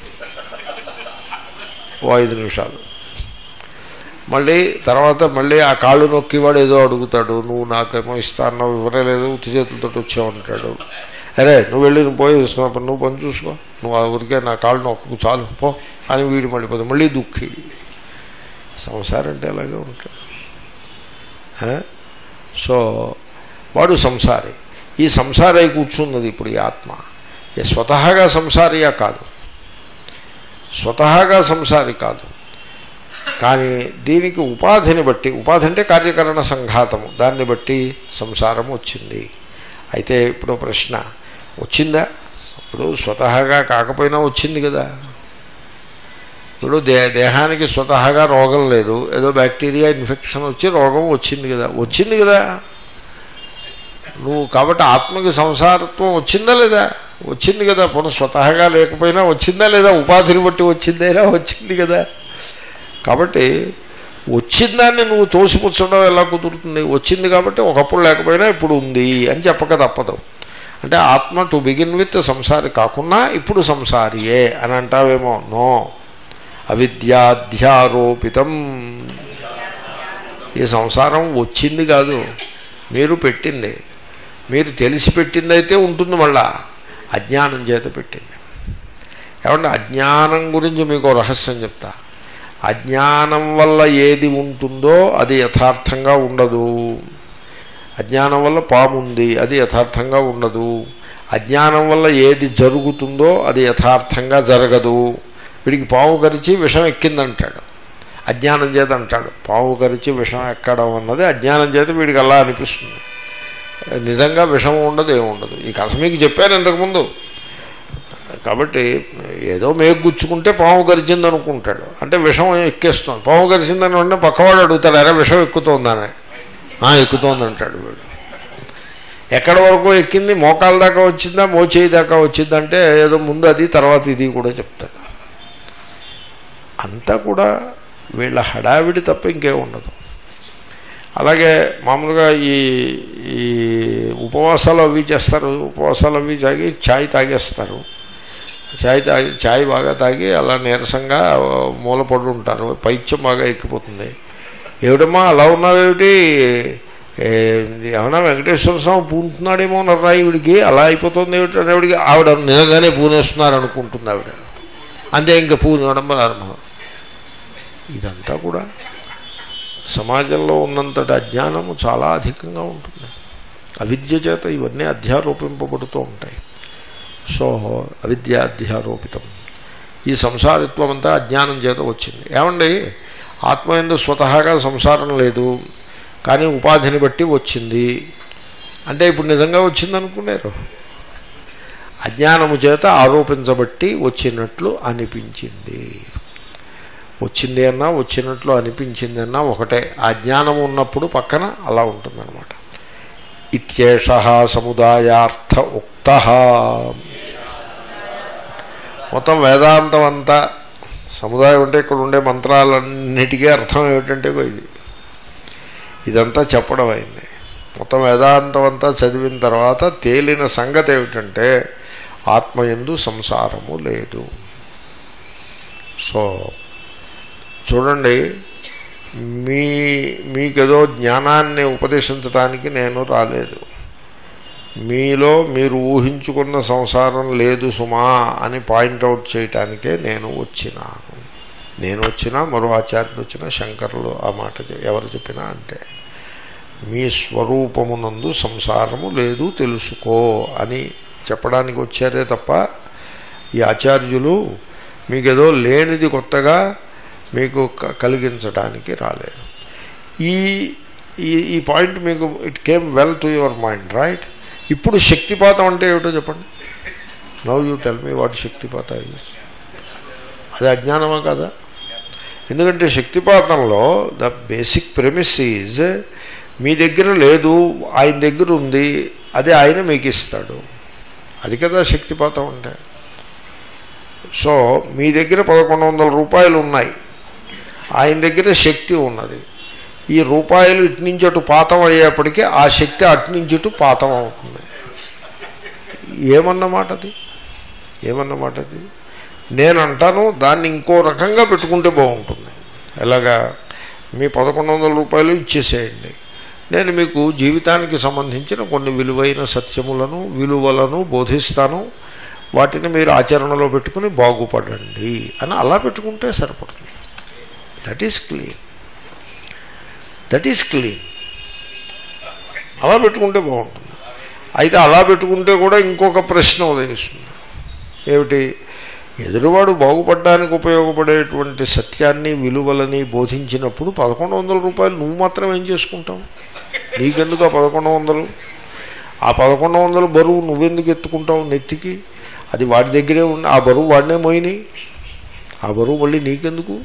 ఓ ఐదు నిమిషాలు మళ్ళీ తర్వాత మళ్ళీ ఆ కాళ్ళు నొక్కి వాడు ఏదో అడుగుతాడు నువ్వు నాకేమో ఇస్తాను ఇవ్వలేదు ఉత్తి చేతులతో వచ్చావంటాడు అరే నువ్వు వెళ్ళి నువ్వు పోయి ఇస్తున్నప్పుడు నువ్వు పని చూసుకో నువ్వు ఆ ఊరికే నా కాళ్ళు నొక్కకు చాలు పో అని వీడి మళ్ళీ పోతే మళ్ళీ దుఃఖి సంసారం అంటే అలాగే ఉంటాడు ఆ? సో వాడు సంసారి ఈ సంసారై కూర్చున్నది ఇప్పుడు ఈ ఆత్మ ఈ స్వతహాగా సంసారియా కాదు స్వతహాగా సంసారి కాదు కానీ దీనికి ఉపాధిని బట్టి ఉపాధి అంటే కార్యకరణ సంఘాతము దాన్ని బట్టి సంసారం వచ్చింది అయితే ఇప్పుడు ప్రశ్న వచ్చిందా ఇప్పుడు స్వతహాగా కాకపోయినా వచ్చింది కదా ఇప్పుడు దే దేహానికి స్వతహాగా రోగం లేదు ఏదో బ్యాక్టీరియా ఇన్ఫెక్షన్ వచ్చి రోగం వచ్చింది కదా వచ్చింది కదా నువ్వు కాబట్టి ఆత్మకి సంసారత్వం వచ్చిందా లేదా వచ్చింది కదా పునః స్వతహాగా లేకపోయినా వచ్చిందా లేదా ఉపాధిని బట్టి వచ్చిందైనా వచ్చింది కదా కాబట్టి వచ్చిందాన్ని నువ్వు తోసిపుచ్చడం ఎలా కుదురుతుంది వచ్చింది కాబట్టి ఒకప్పుడు లేకపోయినా ఇప్పుడు ఉంది అని చెప్పక తప్పదు అంటే ఆత్మ టు బిగిన్ విత్ సంసారి కాకుండా ఇప్పుడు సంసారియే అని అంటావేమో నో అవిద్యాధ్యారోపితం ఈ సంసారం వచ్చింది కాదు మీరు పెట్టింది మీరు తెలిసి పెట్టింది అయితే ఉంటుంది మళ్ళా అజ్ఞానం చేత పెట్టింది ఏమంటే అజ్ఞానం గురించి మీకు ఓ రహస్యం చెప్తా అజ్ఞానం వల్ల ఏది ఉంటుందో అది యథార్థంగా ఉండదు అజ్ఞానం వల్ల పాము ఉంది అది యథార్థంగా ఉండదు అజ్ఞానం వల్ల ఏది జరుగుతుందో అది యథార్థంగా జరగదు వీడికి పాము కరిచి విషం ఎక్కిందంటాడు అజ్ఞానం చేత అంటాడు పాము కరిచి విషం ఎక్కడం అన్నది అజ్ఞానం చేత వీడికి అలా అనిపిస్తుంది నిజంగా విషం ఉండదు ఏముండదు ఈ కథ మీకు చెప్పాను ఇంతకుముందు కాబట్టి ఏదో మేకు గుచ్చుకుంటే పాము గరిచింది అనుకుంటాడు అంటే విషం ఎక్కేస్తుంది పాము గరిచిందని వెంటనే పక్కవాడు అడుగుతాడు అరే విషం ఎక్కుతోందనే "ఆ, ఎక్కుతోంది అంటాడు వీడు ఎక్కడి వరకు ఎక్కింది మోకాల దాకా వచ్చిందా మోచేయి దాకా వచ్చిందంటే ఏదో ముందు అది తర్వాత ఇది కూడా చెప్తాడు అంతా కూడా వీళ్ళ హడావిడి తప్ప ఇంకేం ఉండదు అలాగే మామూలుగా ఈ ఈ ఉపవాసాలు అవి చేస్తారు ఉపవాసాలు అవి తాగి ఛాయ్ తాగేస్తారు ఛాయ్ తాగి ఛాయ్ బాగా తాగి అలా నీరసంగా మూలపడి ఉంటారు పైత్యం బాగా ఎక్కిపోతుంది ఏమిటమ్మా అలా ఉన్నావేమిటి ఏ, ఏమన్నా వెంకటేశ్వర స్వామి పూనుతున్నాడేమో నర్రాయి వీడికి అలా అయిపోతుంది ఏమిటి అనేవాడికి ఆవిడ నిజంగానే పూనేస్తున్నారు అనుకుంటుంది ఆవిడ అంతే ఇంకా పూనడం ప్రారంభం ఇదంతా కూడా సమాజంలో ఉన్నంతటి అజ్ఞానము చాలా అధికంగా ఉంటుంది అవిద్య చేత ఇవన్నీ అధ్యారోపింపబడుతూ ఉంటాయి సో అవిద్య అధ్యారోపితం ఈ సంసారిత్వం అంతా అజ్ఞానం చేత వచ్చింది ఏమండి ఆత్మ ఎందు స్వతహాగా సంసారం లేదు కానీ ఉపాధిని బట్టి వచ్చింది అంటే ఇప్పుడు నిజంగా వచ్చింది అనుకున్నారు అజ్ఞానము చేత ఆరోపించబట్టి వచ్చినట్లు అనిపించింది వచ్చింది అన్నా వచ్చినట్లు అనిపించింది అన్నా ఒకటే ఆ జ్ఞానం ఉన్నప్పుడు పక్కన అలా ఉంటుందన్నమాట ఇత్యేష సముదాయార్థ ఉక్త మొత్తం వేదాంతం అంతా సముదాయం అంటే ఇక్కడ ఉండే మంత్రాలన్నిటికీ అర్థం ఏమిటంటే ఇగో ఇది ఇదంతా చెప్పడం అయింది మొత్తం వేదాంతం అంతా చదివిన తర్వాత తేలిన సంగతి ఏమిటంటే ఆత్మయందు సంసారము లేదు సో చూడండి మీ మీకేదో జ్ఞానాన్ని ఉపదేశించడానికి నేను రాలేదు మీలో మీరు ఊహించుకున్న సంసారం లేదు సుమా అని పాయింట్అవుట్ చేయటానికే నేను వచ్చినాను నేను వచ్చినా మరో ఆచార్యుడు వచ్చినా శంకరులు ఆ మాట చె- ఎవరు చెప్పినా అంతే మీ స్వరూపమునందు సంసారము లేదు తెలుసుకో అని చెప్పడానికి వచ్చారే తప్ప ఈ ఆచార్యులు మీకేదో లేనిది కొత్తగా మీకు క- కలిగించడానికి రాలేదు ఈ ఈ ఈ పాయింట్ మీకు it came well to your mind right ఇప్పుడు శక్తిపాతం అంటే ఏమిటో చెప్పండి now you tell me what shaktipat is అది అజ్ఞానమా కదా ఎందుకంటే శక్తిపాతంలో ద బేసిక్ ప్రెమిస్ ఈజ్ మీ దగ్గర లేదు ఆయన దగ్గర ఉంది అది ఆయన మీకు ఇస్తాడు అది కదా శక్తిపాతం అంటే సో మీ దగ్గర పదకొండు వందల రూపాయలు ఉన్నాయి ఆయన దగ్గర శక్తి ఉన్నది ఈ రూపాయలు ఇటు నుంచి అటు పాతం అయ్యేప్పటికీ ఆ శక్తి అటు నుంచి ఇటు పాతం అవుతుంది ఏమన్నమాట అది ఏమన్నమాట అది నేను అంటాను దాన్ని ఇంకో రకంగా పెట్టుకుంటే బాగుంటుంది ఎలాగా మీ పదకొండు వందల రూపాయలు ఇచ్చేసేయండి నేను మీకు జీవితానికి సంబంధించిన కొన్ని విలువైన సత్యములను విలువలను బోధిస్తాను వాటిని మీరు ఆచరణలో పెట్టుకుని బాగుపడండి అని అలా పెట్టుకుంటే సరిపడుతుంది that is clean that is clean అలా పెట్టుకుంటే బాగుంటుంది అయితే అలా పెట్టుకుంటే కూడా ఇంకొక ప్రశ్న ఉదయిస్తుంది ఏమిటి ఎదురువాడు బాగుపడడానికి ఉపయోగపడేటువంటి సత్యాన్ని విలువలని బోధించినప్పుడు పదకొండు వందల రూపాయలు నువ్వు మాత్రం ఏం చేసుకుంటావు నీకెందుకు ఆ పదకొండు వందలు ఆ పదకొండు వందలు బరువు నువ్వెందుకు ఎత్తుకుంటావు నెత్తికి అది వాడి దగ్గరే ఉన్న ఆ బరువు వాడినే మోయిని ఆ బరువు మళ్ళీ నీకెందుకు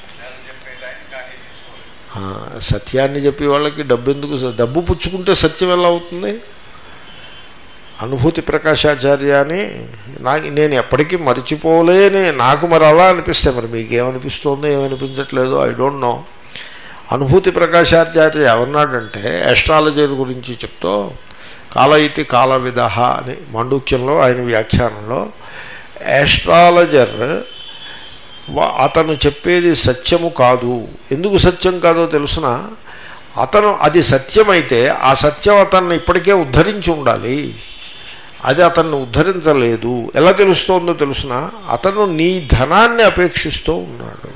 ఆ, సత్యాన్ని చెప్పి వాళ్ళకి డబ్బు ఎందుకు డబ్బు పుచ్చుకుంటే సత్యం ఎలా అవుతుంది అనుభూతి ప్రకాశాచార్య అని నాకు నేను ఎప్పటికీ మర్చిపోలేని నాకు మరి అలా అనిపిస్తే మరి మీకు ఏమనిపిస్తుందో ఏమనిపించట్లేదో ఐ డోంట్ నో అనుభూతి ప్రకాశాచార్య ఏమన్నాడంటే ఎస్ట్రాలజీ గురించి చెప్తూ కాల ఇది కాల విదహ అని మండూక్యంలో ఆయన వ్యాఖ్యానంలో ఎస్ట్రాలజర్ వా- అతను చెప్పేది సత్యము కాదు ఎందుకు సత్యం కాదో తెలుసిన అతను అది సత్యమైతే ఆ సత్యం అతన్ని ఇప్పటికే ఉద్ధరించి ఉండాలి అది అతన్ని ఉద్ధరించలేదు ఎలా తెలుస్తోందో తెలుసిన అతను నీ ధనాన్ని అపేక్షిస్తూ ఉన్నాడు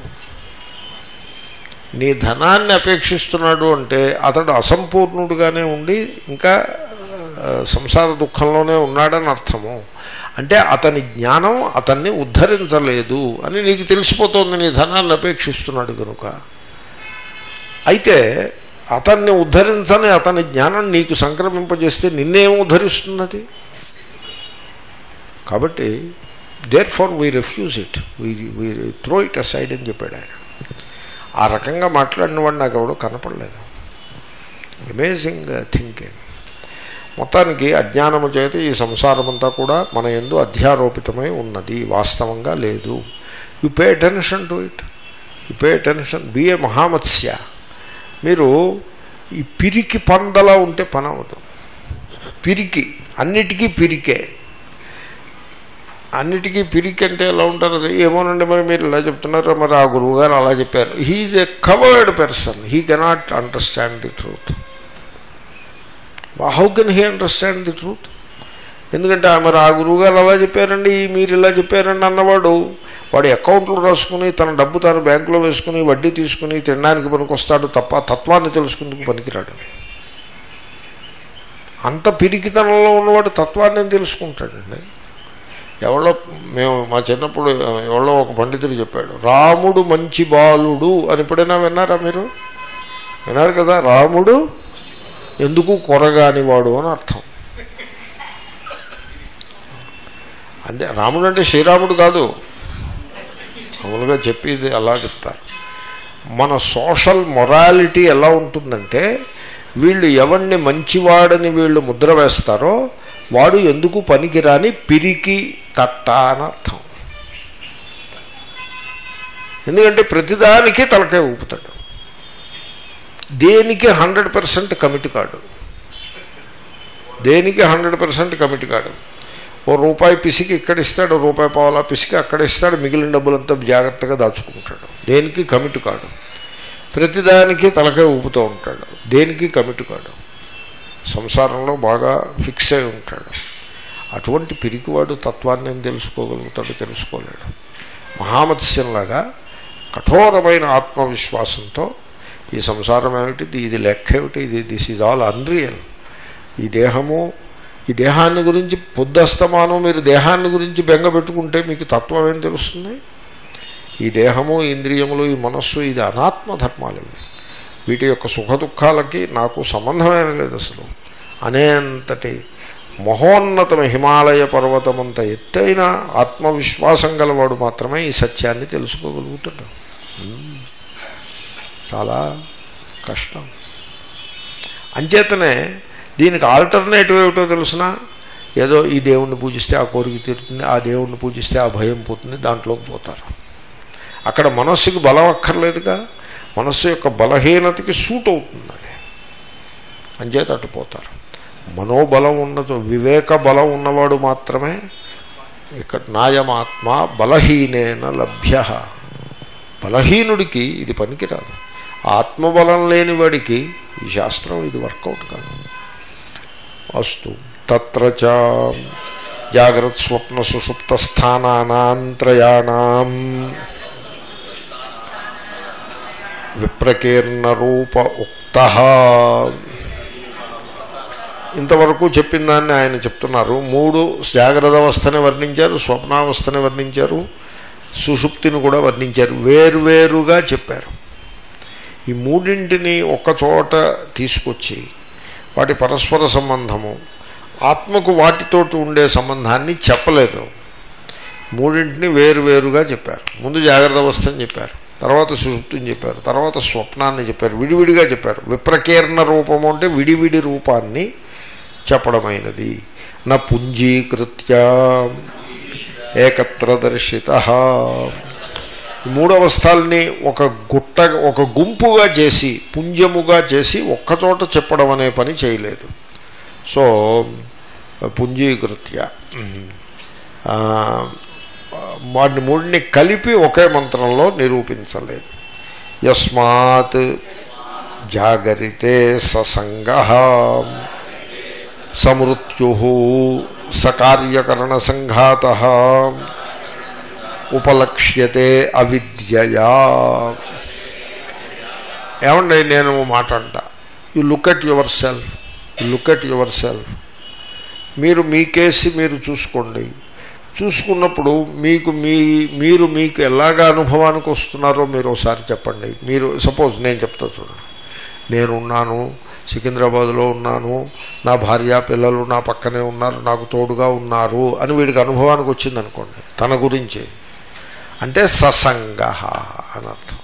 నీ ధనాన్ని అపేక్షిస్తున్నాడు అంటే అతడు అసంపూర్ణుడుగానే ఉండి ఇంకా ఆ, సంసార దుఃఖంలోనే ఉన్నాడని అర్థము అంటే అతని జ్ఞానం అతన్ని ఉద్ధరించలేదు అని నీకు తెలిసిపోతుంది నీ ధనాన్ని అపేక్షిస్తున్నాడు కనుక అయితే అతన్ని ఉద్ధరించని అతని జ్ఞానం నీకు సంక్రమింపజేస్తే నిన్నేం ఉద్ధరిస్తున్నది కాబట్టి therefore we refuse it we we throw it aside అని చెప్పాడు ఆయన ఆ రకంగా మాట్లాడిన వాడు నాకు ఎవడో కనపడలేదు అమేజింగ్ థింకింగ్ మొత్తానికి అజ్ఞానము చేత ఈ సంసారమంతా కూడా మన ఎందు అధ్యారోపితమై ఉన్నది వాస్తవంగా లేదు you pay attention to it you pay attention be a మహామత్స్య మీరు ఈ పిరికి పందలా ఉంటే పని అవ్వదు పిరికి అన్నిటికీ పిరికే అన్నిటికీ పిరికి అంటే ఎలా ఉంటారు అది ఏమోనండి మరి మీరు ఇలా చెప్తున్నారో మరి ఆ గురువు గారు అలా చెప్పారు he's a covered person he cannot understand the truth how can he understand the truth ఎందుకంటే ఆ మరి ఆ గురువుగారు అలా చెప్పారండి మీరు ఇలా చెప్పారండి అన్నవాడు వాడు అకౌంట్లు రాసుకుని తన డబ్బు తాను బ్యాంకులో వేసుకుని వడ్డీ తీసుకుని తినడానికి పనికొస్తాడు తప్ప తత్వాన్ని తెలుసుకుందుకు పనికిరాడు అంత పిరికితనంలో ఉన్నవాడు తత్వాన్ని ఏం తెలుసుకుంటాడండి ఎవరో మేము మా చిన్నప్పుడు ఎవరో ఒక పండితుడు చెప్పాడు రాముడు మంచి బాలుడు అని ఎప్పుడైనా విన్నారా మీరు విన్నారు కదా రాముడు ఎందుకు కొరగానివాడు అని అర్థం అంతే రాముడు అంటే శ్రీరాముడు కాదు మామూలుగా చెప్పేది అలా చెప్తారు మన సోషల్ మొరాలిటీ ఎలా ఉంటుందంటే వీళ్ళు ఎవరిని మంచివాడని వీళ్ళు ముద్ర వేస్తారో వాడు ఎందుకు పనికిరాని పిరికి తట్ట అని అర్థం ఎందుకంటే ప్రతిదానికి తలకాయ ఊపుతాడు దేనికి హండ్రెడ్ పర్సెంట్ కమిట్ కాడు దేనికి హండ్రెడ్ పర్సెంట్ కమిట్ కాడు ఓ రూపాయి పిసికి ఇక్కడ ఇస్తాడు రూపాయి పావులా పిసికి అక్కడ ఇస్తాడు మిగిలిన డబ్బులంతా జాగ్రత్తగా దాచుకుంటాడు దేనికి కమిట్ కాడు ప్రతిదానికి తలకాయ ఊపుతూ ఉంటాడు దేనికి కమిట్ కాడు సంసారంలో బాగా ఫిక్స్ అయి ఉంటాడు అటువంటి పిరికివాడు తత్వాన్ని ఏం తెలుసుకోగలుగుతాడు తెలుసుకోలేడు మహామత్స్యంలాగా కఠోరమైన ఆత్మవిశ్వాసంతో ఈ సంసారం ఏమిటి ఇది లెక్క ఏమిటి ఇది దిస్ ఈజ్ ఆల్ అన్రియల్ ఈ దేహము ఈ దేహాన్ని గురించి పొద్దస్తమానం మీరు దేహాన్ని గురించి బెంగ పెట్టుకుంటే మీకు తత్వం ఏం తెలుస్తుంది ఈ దేహము ఇంద్రియములు ఈ మనస్సు ఇది అనాత్మ ధర్మాలు ఇవి వీటి యొక్క సుఖ దుఃఖాలకి నాకు సంబంధమైన లేదు అసలు అనేంతటి మహోన్నతమ హిమాలయ పర్వతమంత ఎత్తైన ఆత్మవిశ్వాసం గలవాడు మాత్రమే ఈ సత్యాన్ని తెలుసుకోగలుగుతాడు చాలా కష్టం అంచేతనే దీనికి ఆల్టర్నేటివ్ ఏమిటో తెలుసిన ఏదో ఈ దేవుణ్ణి పూజిస్తే ఆ కోరిక తీరుతుంది ఆ దేవుణ్ణి పూజిస్తే ఆ భయం పోతుంది దాంట్లోకి పోతారు అక్కడ మనస్సుకి బలం అక్కర్లేదుగా మనస్సు యొక్క బలహీనతకి సూట్ అవుతుంది అది అంచేత అటు పోతారు మనోబలం ఉన్నతో వివేక బలం ఉన్నవాడు మాత్రమే ఇక్కడ నాయమాత్మ బలహీనేన లభ్య బలహీనుడికి ఇది పనికిరాదు ఆత్మబలం లేని వాడికి ఈ శాస్త్రం ఇది వర్కౌట్ కాదు అస్తు తత్ర చ జాగ్రత్త స్వప్న సుషుప్త స్థానాంత్రయాణం విప్రకీర్ణ రూప ఉక్త ఇంతవరకు చెప్పిన దాన్ని ఆయన చెప్తున్నారు మూడు జాగ్రత్త అవస్థని వర్ణించారు స్వప్నావస్థని వర్ణించారు సుషుప్తిని కూడా వర్ణించారు వేరువేరుగా చెప్పారు ఈ మూడింటిని చోట తీసుకొచ్చి వాటి పరస్పర సంబంధము ఆత్మకు వాటితోటి ఉండే సంబంధాన్ని చెప్పలేదు మూడింటిని వేరువేరుగా చెప్పారు ముందు జాగ్రత్త అవస్థని చెప్పారు తర్వాత సుషుప్తిని చెప్పారు తర్వాత స్వప్నాన్ని చెప్పారు విడివిడిగా చెప్పారు విప్రకీర్ణ రూపము అంటే విడివిడి రూపాన్ని చెప్పడమైనది నా పుంజీకృత్య ఏకత్ర దర్శిత ఈ మూడు అవస్థల్ని ఒక గుట్ట ఒక గుంపుగా చేసి పుంజముగా చేసి ఒక్కచోట చెప్పడం అనే పని చేయలేదు సో పుంజీకృత్య వాటిని మూడిని కలిపి ఒకే మంత్రంలో నిరూపించలేదు యస్మాత్ జాగరితే ససంగ సమృత్యు సకార్యకరణ సంఘాత ఉపలక్ష్యతే అవిద్యయా ఏమండి నేను మాట అంట you look at yourself you look at yourself మీరు మీ కేసి మీరు చూసుకోండి చూసుకున్నప్పుడు మీకు మీ మీరు మీకు ఎలాగ అనుభవానికి వస్తున్నారో మీరు ఒకసారి చెప్పండి మీరు సపోజ్ నేను చెప్తా చూడండి నేనున్నాను సికింద్రాబాద్లో ఉన్నాను నా భార్య పిల్లలు నా పక్కనే ఉన్నారు నాకు తోడుగా ఉన్నారు అని వీడికి అనుభవానికి వచ్చిందనుకోండి తన గురించి అంటే ససంగ అని అర్థం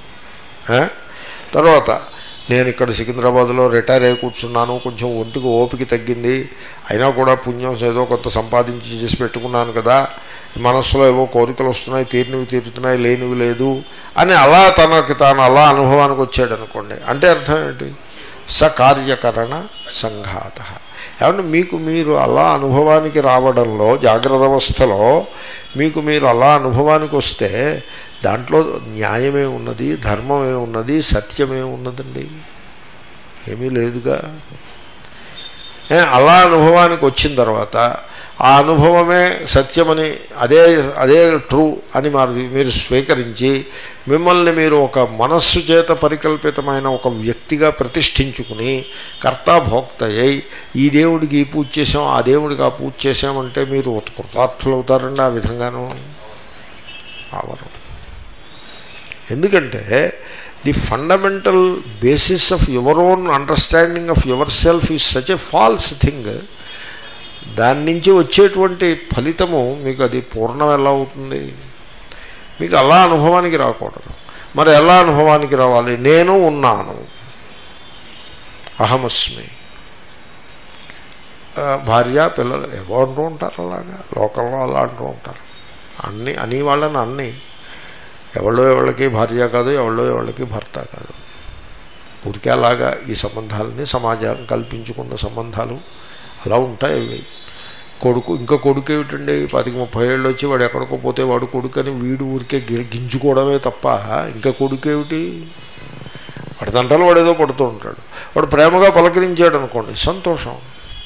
తర్వాత నేను ఇక్కడ సికింద్రాబాద్లో రిటైర్ అయి కూర్చున్నాను కొంచెం ఒంటికి ఓపిక తగ్గింది అయినా కూడా పుణ్యం ఏదో కొంత సంపాదించి చేసి పెట్టుకున్నాను కదా మనస్సులో ఏవో కోరికలు వస్తున్నాయి తీరినవి తీరుతున్నాయి లేనివి లేదు అని అలా తనకి తాను అలా అనుభవానికి వచ్చాడు అనుకోండి అంటే అర్థం ఏంటి సకార్యకరణ సంఘాత ఏమంటే మీకు మీరు అలా అనుభవానికి రావడంలో జాగ్రత్త అవస్థలో మీకు మీరు అలా అనుభవానికి వస్తే దాంట్లో న్యాయమే ఉన్నది ధర్మమే ఉన్నది సత్యమే ఉన్నదండి ఏమీ లేదుగా అలా అనుభవానికి వచ్చిన తర్వాత ఆ అనుభవమే సత్యమని అదే అదే ట్రూ అని మరి మీరు స్వీకరించి మిమ్మల్ని మీరు ఒక మనస్సు చేత పరికల్పితమైన ఒక వ్యక్తిగా ప్రతిష్ఠించుకుని కర్తాభోక్త అయి ఈ దేవుడికి ఈ పూజ చేసాం ఆ దేవుడికి ఆ పూజ చేసామంటే మీరు కృతార్థులు అవుతారండి ఆ విధంగాను అవరు ఎందుకంటే the fundamental basis of your own understanding of yourself is such a false thing దాని నుంచి వచ్చేటువంటి ఫలితము మీకు అది పూర్ణం ఎలా అవుతుంది మీకు అలా అనుభవానికి రాకూడదు మరి ఎలా అనుభవానికి రావాలి నేను ఉన్నాను అహమస్మి భార్య పిల్లలు ఏవో అంటూ ఉంటారు అలాగా లోకంలో అలా అంటూ ఉంటారు అన్ని అని వాళ్ళని అన్నీ ఎవళ్ళో ఎవళ్ళకి భార్య కాదు ఎవళ్ళో ఎవళ్ళకి భర్త కాదు ఊరికే అలాగా ఈ సంబంధాలని సమాజాన్ని కల్పించుకున్న సంబంధాలు అలా ఉంటాయి అవి కొడుకు ఇంకా కొడుకు ఏమిటండి పాతిక ముప్పై ఏళ్ళు వచ్చి వాడు ఎక్కడికో పోతే వాడు కొడుకు అని వీడు ఊరికే గి- గింజుకోవడమే తప్ప ఇంకా కొడుకు ఏమిటి వాడి తంటలు వాడు ఏదో పడుతూ ఉంటాడు వాడు ప్రేమగా పలకరించాడు అనుకోండి సంతోషం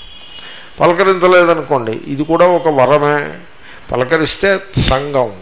పలకరించలేదనుకోండి ఇది కూడా ఒక వరమే పలకరిస్తే సంఘం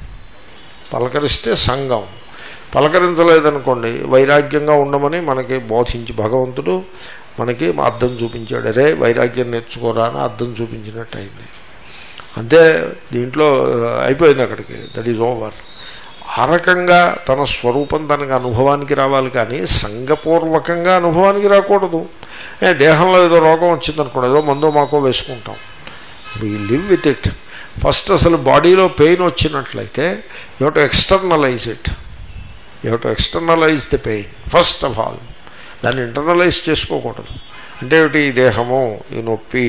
పలకరిస్తే సంఘం పలకరించలేదనుకోండి వైరాగ్యంగా ఉండమని మనకి బోధించి భగవంతుడు మనకి అర్థం చూపించాడు అరే వైరాగ్యం నేర్చుకోరా అని అర్థం చూపించినట్టు అయింది అంతే దీంట్లో అయిపోయింది అక్కడికి దట్ ఈజ్ ఓవర్ ఆ రకంగా తన స్వరూపం తనకు అనుభవానికి రావాలి కానీ సంఘపూర్వకంగా అనుభవానికి రాకూడదు ఏ దేహంలో ఏదో రోగం వచ్చిందనుకోండి ఏదో మందో మాకో వేసుకుంటాం we live with it first అసలు బాడీలో పెయిన్ వచ్చినట్లయితే you to externalize it you to externalize the pain first of all దాన్ని ఇంటర్నలైజ్ చేసుకోకూడదు అంటే ఏమిటి ఈ దేహము ఈ నొప్పి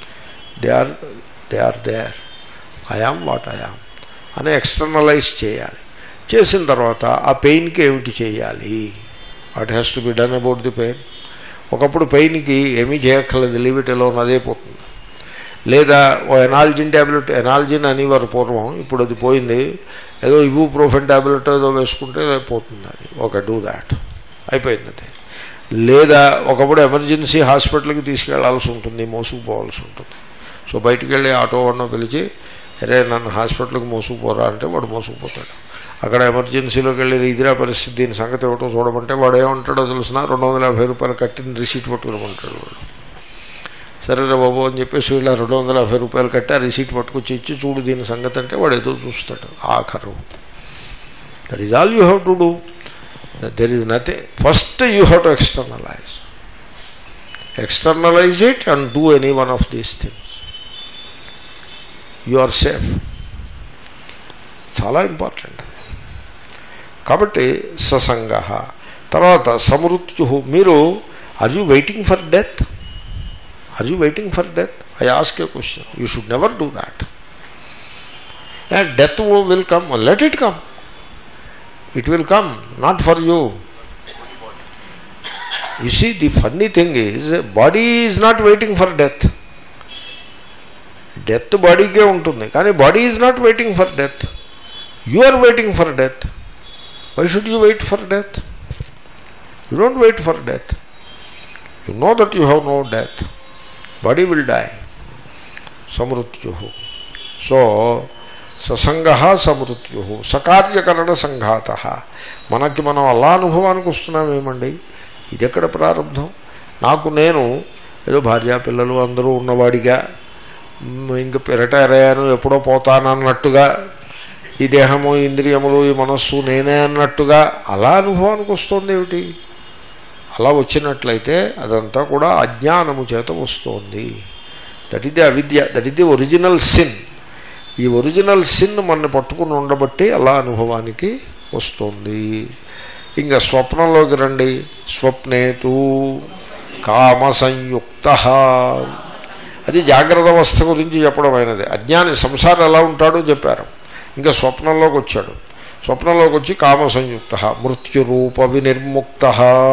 they are they are there I am what I am అని ఎక్స్టర్నలైజ్ చేయాలి చేసిన తర్వాత ఆ పెయిన్కి ఏమిటి చేయాలి what has to be done about the pain ఒకప్పుడు పెయిన్కి ఏమీ చేయక్కర్లేదు లిమిటలో అదే పోతుంది లేదా ఓ ఎనాల్జిన్ ట్యాబ్లెట్ ఎనాల్జిన్ అనేవారు పూర్వం ఇప్పుడు అది పోయింది ఏదో ఇవు ప్రోఫెన్ ట్యాబ్లెట్ ఏదో వేసుకుంటే పోతుంది అది ఓకే డూ దాట్ అయిపోయింది అది లేదా ఒకప్పుడు ఎమర్జెన్సీ హాస్పిటల్కి తీసుకెళ్లాల్సి ఉంటుంది మోసుకుపోవాల్సి ఉంటుంది సో బయటికి వెళ్ళి ఆటో వాడినో పిలిచి అరే నన్ను హాస్పిటల్కి మోసుకుపోరా అంటే వాడు మోసుకుపోతాడు అక్కడ ఎమర్జెన్సీలోకి వెళ్ళి ఇదిరా పరిస్థితి దీని సంగతి ఏమిటో చూడమంటే వాడు ఏమంటాడో తెలిసిన రెండు వందల యాభై రూపాయలు కట్టిన రిసీట్ పట్టుకురమంటాడు వాడు సరేరా బాబు అని చెప్పేసి వీళ్ళ రెండు వందల యాభై రూపాయలు కట్టి ఆ రిసీట్ పట్టుకొచ్చి ఇచ్చి చూడు దీని సంగతి అంటే వాడు ఏదో చూస్తాడు ఆఖరు that is all you have to do there is nothing first you have to externalize externalize it and do any one of these things you are safe చాలా ఇంపార్టెంట్ అది కాబట్టి ససంగ తర్వాత సమృత్యు మీరు are you waiting for death are you waiting for death I ask a question you should never do that death will come let it come it will come not for you you see the funny thing is body is not waiting for death death బాడీకే ఉంటుంది కానీ body is not waiting for death you are waiting for death why should you wait for death you don't wait for death you know that you have no death body will die సమృత్యు so ససంగ సమృత్యు సకార్యకరణ సంఘాత మనకి మనం అలా అనుభవానికి వస్తున్నామేమండి ఇది ఎక్కడ ప్రారంభం నాకు నేను ఏదో భార్యా పిల్లలు అందరూ ఉన్నవాడిగా మ్, ఇంక రిటైర్ అయ్యాను ఎప్పుడో పోతానన్నట్టుగా ఈ దేహము ఇంద్రియములు ఈ మనస్సు నేనే అన్నట్టుగా అలా అనుభవానికి వస్తుంది ఏమిటి అలా వచ్చినట్లయితే అదంతా కూడా అజ్ఞానము చేత వస్తోంది దట్ ఇది అవిద్య దట్ ఇది ఒరిజినల్ సిన్ ఈ ఒరిజినల్ సిన్ మన పట్టుకుని ఉండబట్టి అలా అనుభవానికి వస్తుంది ఇంకా స్వప్నంలోకి రండి స్వప్నేతు కామ సంయుక్త అది జాగ్రత్త అవస్థ గురించి చెప్పడం అయినది అజ్ఞాని సంసారం ఎలా ఉంటాడో చెప్పారు ఇంకా స్వప్నంలోకి వచ్చాడు స్వప్నంలోకి వచ్చి కామ సంయుక్త మృత్యురూప వినిర్ముక్త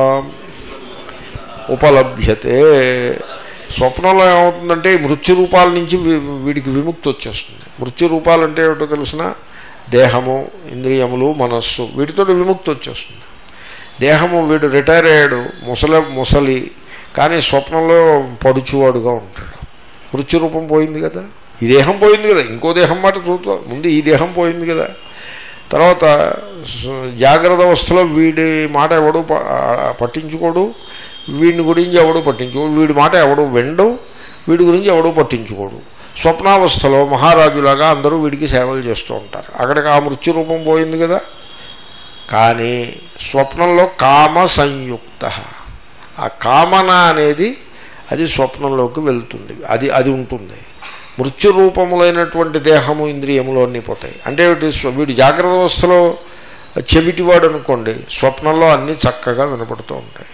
ఉపలభ్యతే స్వప్నంలో ఏమవుతుందంటే ఈ మృత్యు రూపాల నుంచి వీ- వీడికి విముక్తి వచ్చేస్తుంది మృత్యు రూపాలు అంటే ఏమిటో తెలిసిన దేహము ఇంద్రియములు మనస్సు వీటితో విముక్తి వచ్చేస్తుంది దేహము వీడు రిటైర్ అయ్యాడు ముసలి ముసలి కానీ స్వప్నంలో పడుచువాడుగా ఉంటాడు మృత్యు రూపం పోయింది కదా ఈ దేహం పోయింది కదా ఇంకో దేహం మాట చూద్దాం ముందు ఈ దేహం పోయింది కదా తర్వాత స- జాగ్రత్త అవస్థలో వీడి మాట ఎవడు ప- పట్టించుకోడు వీడిని గురించి ఎవడు పట్టించుకోడు వీడి మాట ఎవడు వినడు వీడి గురించి ఎవడు పట్టించుకోడు స్వప్నావస్థలో మహారాజులాగా అందరూ వీడికి సేవలు చేస్తూ ఉంటారు అక్కడికి ఆ మృత్యు రూపం పోయింది కదా కానీ స్వప్నంలో కామ సంయుక్త ఆ కామన అనేది అది స్వప్నంలోకి వెళ్తుంది అది అది ఉంటుంది మృత్యు రూపములైనటువంటి దేహము ఇంద్రియములు అన్నీ పోతాయి అంటే ఏమిటి? స్వ- వీడు జాగ్రత్త అవస్థలో చెవిటివాడు అనుకోండి స్వప్నంలో అన్నీ చక్కగా వినపడుతూ ఉంటాయి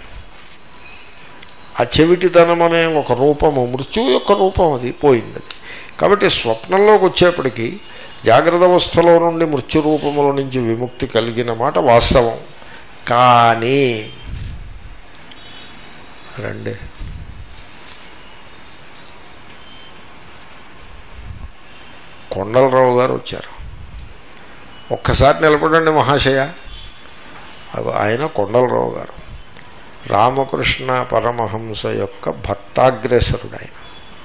ఆ చెవిటితనం అనే ఒక రూపము మృత్యువు యొక్క రూపం అది పోయింది అది కాబట్టి స్వప్నంలోకి వచ్చేప్పటికీ జాగ్రత్త అవస్థలో నుండి మృత్యు రూపముల నుంచి విముక్తి కలిగిన మాట వాస్తవం కానీ రండి కొండలరావు గారు వచ్చారు ఒక్కసారి నిలబడండి మహాశయ అగో ఆయన కొండలరావు గారు రామకృష్ణ పరమహంస యొక్క భక్తాగ్రేసరుడు ఆయన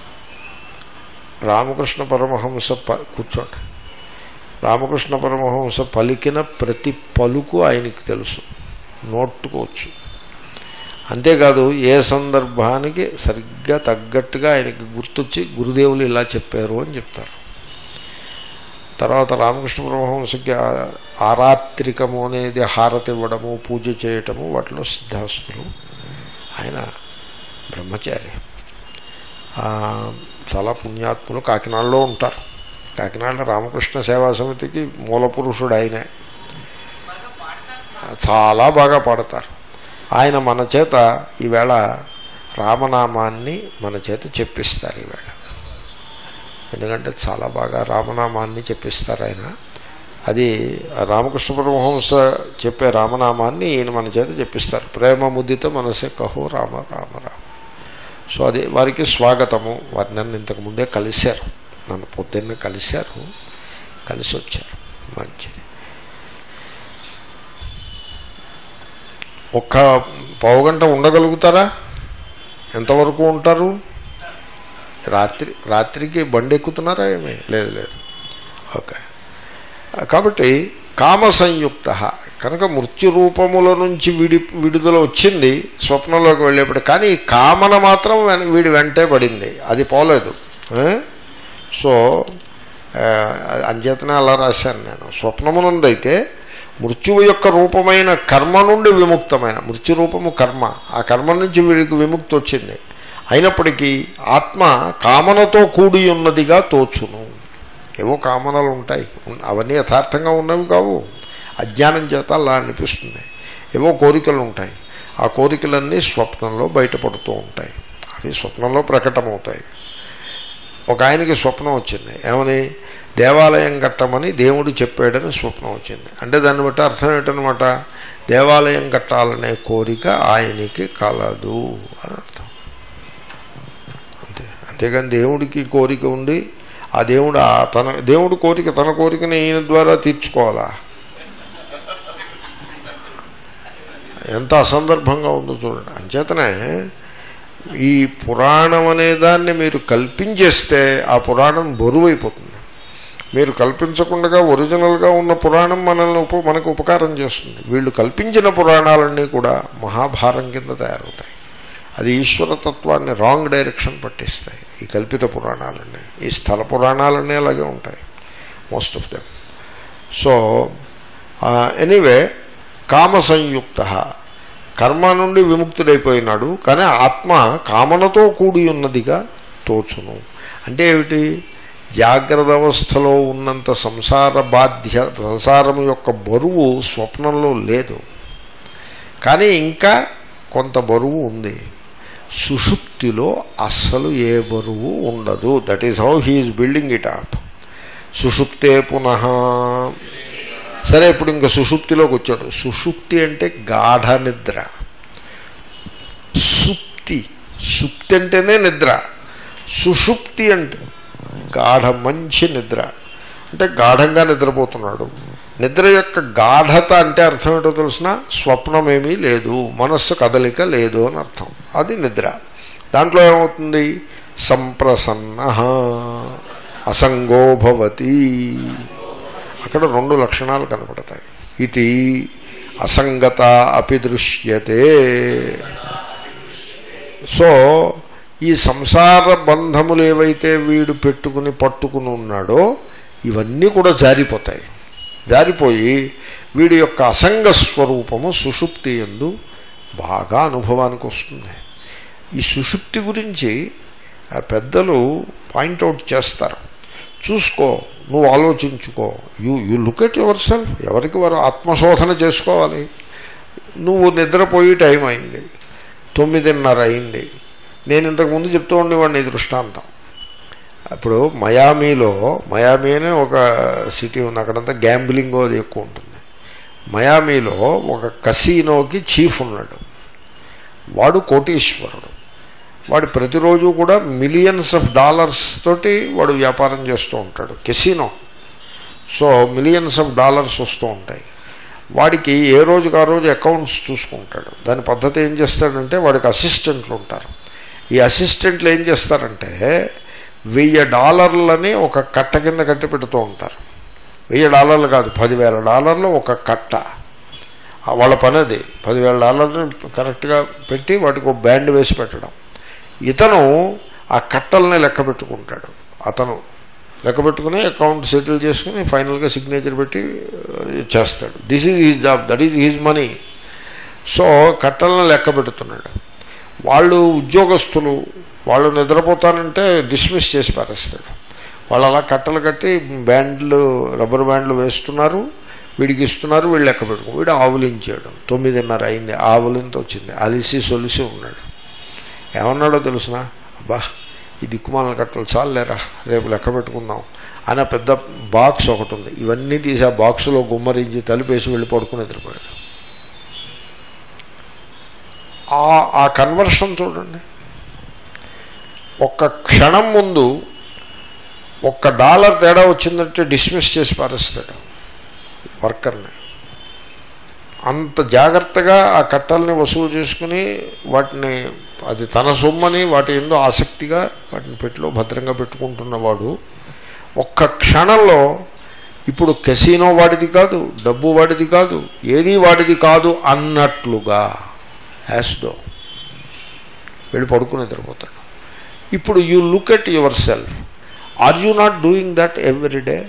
రామకృష్ణ పరమహంస ప కూర్చోండి రామకృష్ణ పరమహంస పలికిన ప్రతి పలుకు ఆయనకి తెలుసు నోట్టుకోవచ్చు అంతేకాదు ఏ సందర్భానికి సరిగ్గా తగ్గట్టుగా ఆయనకి గుర్తొచ్చి గురుదేవులు ఇలా చెప్పారు అని చెప్తారు తర్వాత రామకృష్ణ పరమహంసకి ఆ- ఆరాత్రికము అనేది హారతి ఇవ్వడము పూజ చేయటము వాటిలో సిద్ధాస్తులు ఆయన బ్రహ్మచారి ఆ, చాలా పుణ్యాత్ములు కాకినాడలో ఉంటారు కాకినాడ రామకృష్ణ సేవా సమితికి మూల పురుషుడు ఆయనే చాలా బాగా పాడతారు ఆయన మన చేత ఈవేళ రామనామాన్ని మన చేత చెప్పిస్తారు ఈవేళ ఎందుకంటే చాలా బాగా రామనామాన్ని చెప్పిస్తారు ఆయన అది ఆ రామకృష్ణ పరమహంస చెప్పే రామనామాన్ని ఈయన మన చేత చెప్పిస్తారు ప్రేమ ముద్దిత మనసే కహో రామ రామ రామ సో అది వారికి స్వాగతము వారి నన్ను ఇంతకుముందే కలిశారు నన్ను పొద్దున్న కలిశారు కలిసి వచ్చారు మంచిది ఒక్క పావుగంట ఉండగలుగుతారా ఎంతవరకు ఉంటారు రాత్రి రాత్రికి బండి ఎక్కుతున్నారా ఏమి లేదు లేదు ఓకే కాబట్టి కామ సంయుక్త కనుక మృత్యు రూపముల నుంచి విడి విడుదల వచ్చింది స్వప్నంలోకి వెళ్ళేప్పుడు కానీ ఈ కామన మాత్రం వెన- వీడి వెంటే పడింది అది పోలేదు ఆ? సో ఆ, అంచేతనే అలా రాశాను నేను స్వప్నమునందైతే మృత్యువు యొక్క రూపమైన కర్మ నుండి విముక్తమైన మృత్యు రూపము కర్మ ఆ కర్మ నుంచి వీడికి విముక్తి వచ్చింది అయినప్పటికీ ఆత్మ కామనతో కూడి ఉన్నదిగా తోచును ఏవో కామనలు ఉంటాయి ఉన్- అవన్నీ యథార్థంగా ఉన్నవి కావు అజ్ఞానం చేత అలా అనిపిస్తుంది ఏవో కోరికలు ఉంటాయి ఆ కోరికలన్నీ స్వప్నంలో బయటపడుతూ ఉంటాయి అవి స్వప్నంలో ప్రకటమవుతాయి ఒక ఆయనకి స్వప్నం వచ్చింది ఏమని దేవాలయం కట్టమని దేవుడు చెప్పాడని స్వప్నం వచ్చింది అంటే దాన్ని బట్టి అర్థం ఏంటనమాట దేవాలయం కట్టాలనే కోరిక ఆయనకి కలదు అని అర్థం అంతే అంతేగాని దేవుడికి కోరిక ఉండి ఆ దేవుడు ఆ తన దేవుడు కోరిక తన కోరికని ఈయన ద్వారా తీర్చుకోవాలా ఎంత అసందర్భంగా ఉందో చూడండి అంచేతనే ఈ పురాణం అనే దాన్ని మీరు కల్పించేస్తే ఆ పురాణం బరువైపోతుంది మీరు కల్పించకుండా ఒరిజినల్గా ఉన్న పురాణం మనల్ని ఉప మనకు ఉపకారం చేస్తుంది వీళ్ళు కల్పించిన పురాణాలన్నీ కూడా మహాభారం కింద తయారవుతాయి అది ఈశ్వరతత్వాన్ని రాంగ్ డైరెక్షన్ పట్టిస్తాయి ఈ కల్పిత పురాణాలన్నీ ఈ స్థల పురాణాలన్నీ అలాగే ఉంటాయి most of them so anyway కామ సంయుక్త కర్మ నుండి విముక్తుడైపోయినాడు కానీ ఆత్మ కామనతో కూడి ఉన్నదిగా తోచును అంటే ఏమిటి జాగ్రత్త అవస్థలో ఉన్నంత సంసార బాధ్య సంసారం యొక్క బరువు స్వప్నంలో లేదు కానీ ఇంకా కొంత బరువు ఉంది సుషుప్తిలో అస్సలు ఏ బరువు ఉండదు that is how he's building it up సుషుప్తే పునః సరే ఇప్పుడు ఇంకా సుషుప్తిలోకి వచ్చాడు సుషుప్తి అంటే గాఢ నిద్ర సుప్తి సుప్తి అంటేనే నిద్ర సుషుప్తి అంటే గాఢ మంచి నిద్ర అంటే గాఢంగా నిద్రపోతున్నాడు నిద్ర యొక్క గాఢత అంటే అర్థం ఏంటో తెలిసిన స్వప్నమేమీ లేదు మనస్సు కదలిక లేదు అని అర్థం అది నిద్ర దాంట్లో ఏమవుతుంది సంప్రసన్న అసంగో భవతి అక్కడ రెండు లక్షణాలు కనపడతాయి ఇది అసంగత అపి దృశ్యతే సో ఈ సంసార బంధములు ఏవైతే వీడు పెట్టుకుని పట్టుకుని ఉన్నాడో ఇవన్నీ కూడా జారిపోతాయి జారిపోయి వీడి యొక్క అసంగ స్వరూపము సుషుప్తి ఎందు బాగా అనుభవానికి వస్తుంది ఈ సుషుప్తి గురించి ఆ పెద్దలు పాయింట్అవుట్ చేస్తారు చూసుకో నువ్వు ఆలోచించుకో you you look at yourself ఎవరికి వారు ఆత్మశోధన చేసుకోవాలి నువ్వు నిద్రపోయి టైం అయింది తొమ్మిదిన్నర అయింది నేను ఇంతకుముందు చెప్తూ ఉండేవాడిని ఈ దృష్టాంతం ఇప్పుడు మయామీలో మయామీ అనే ఒక సిటీ ఉంది అక్కడంతా గ్యాంబ్లింగ్ అది ఎక్కువ ఉంటుంది మయామీలో ఒక కసీనోకి చీఫ్ ఉన్నాడు వాడు కోటీశ్వరుడు వాడు ప్రతిరోజు కూడా మిలియన్స్ ఆఫ్ డాలర్స్ తోటి వాడు వ్యాపారం చేస్తూ ఉంటాడు casino so millions of dollars వస్తూ ఉంటాయి వాడికి ఏ రోజుకి ఆ రోజు అకౌంట్స్ చూసుకుంటాడు దాని పద్ధతి ఏం చేస్తాడంటే వాడికి అసిస్టెంట్లు ఉంటారు ఈ అసిస్టెంట్లు ఏం చేస్తారంటే వెయ్యి డాలర్లని ఒక కట్ట కింద కట్టి పెడుతూ ఉంటారు వెయ్యి డాలర్లు కాదు పదివేల డాలర్లు ఒక కట్ట ఆ వాళ్ళ పని అది పదివేల డాలర్ని కరెక్ట్గా పెట్టి వాటికి ఒక బ్యాండ్ వేసి పెట్టడం ఇతను ఆ కట్టల్ని లెక్క పెట్టుకుంటాడు అతను లెక్క పెట్టుకుని అకౌంట్ సెటిల్ చేసుకుని ఫైనల్గా సిగ్నేచర్ పెట్టి ఆ, చేస్తాడు this is his job that is his money so కట్టలను లెక్క పెడుతున్నాడు వాళ్ళు ఉద్యోగస్తులు వాళ్ళు నిద్రపోతానంటే డిస్మిస్ చేసి పారేస్తాడు వాళ్ళు అలా కట్టలు కట్టి బ్యాండ్లు రబ్బర్ బ్యాండ్లు వేస్తున్నారు వీడికి ఇస్తున్నారు వీళ్ళు లెక్క పెట్టుకో వీడు ఆవులించాడు తొమ్మిదిన్నర అయింది ఆవులింత వచ్చింది అలిసి సొలిసి ఉన్నాడు ఏమన్నాడో తెలుసిన అబ్బా ఈ దిక్కుమాల కట్టలు చాలేరా రేపు లెక్క పెట్టుకుందాం అని ఆ పెద్ద బాక్స్ ఒకటి ఉంది ఇవన్నీ తీసి ఆ బాక్సులో గుమ్మరించి తలిపేసి వెళ్ళి పడుకుని నిద్రపోయాడు ఆ ఆ కన్వర్షన్ చూడండి ఒక్క క్షణం ముందు ఒక్క డాలర్ తేడా వచ్చిందంటే డిస్మిస్ చేసి పారేస్తాడు వర్కర్ని అంత జాగ్రత్తగా ఆ కట్టల్ని వసూలు చేసుకుని వాటిని అది తన సొమ్మని వాటి ఎందు ఆసక్తిగా వాటిని పెట్టిలో భద్రంగా పెట్టుకుంటున్నవాడు ఒక్క క్షణంలో ఇప్పుడు కెసినో వాడిది కాదు డబ్బు వాడిది కాదు ఏది వాడిది కాదు అన్నట్లుగా యాస్డో వెళ్ళి పడుకుని నిద్రపోతాడు ఇప్పుడు you look at yourself are you not doing that every day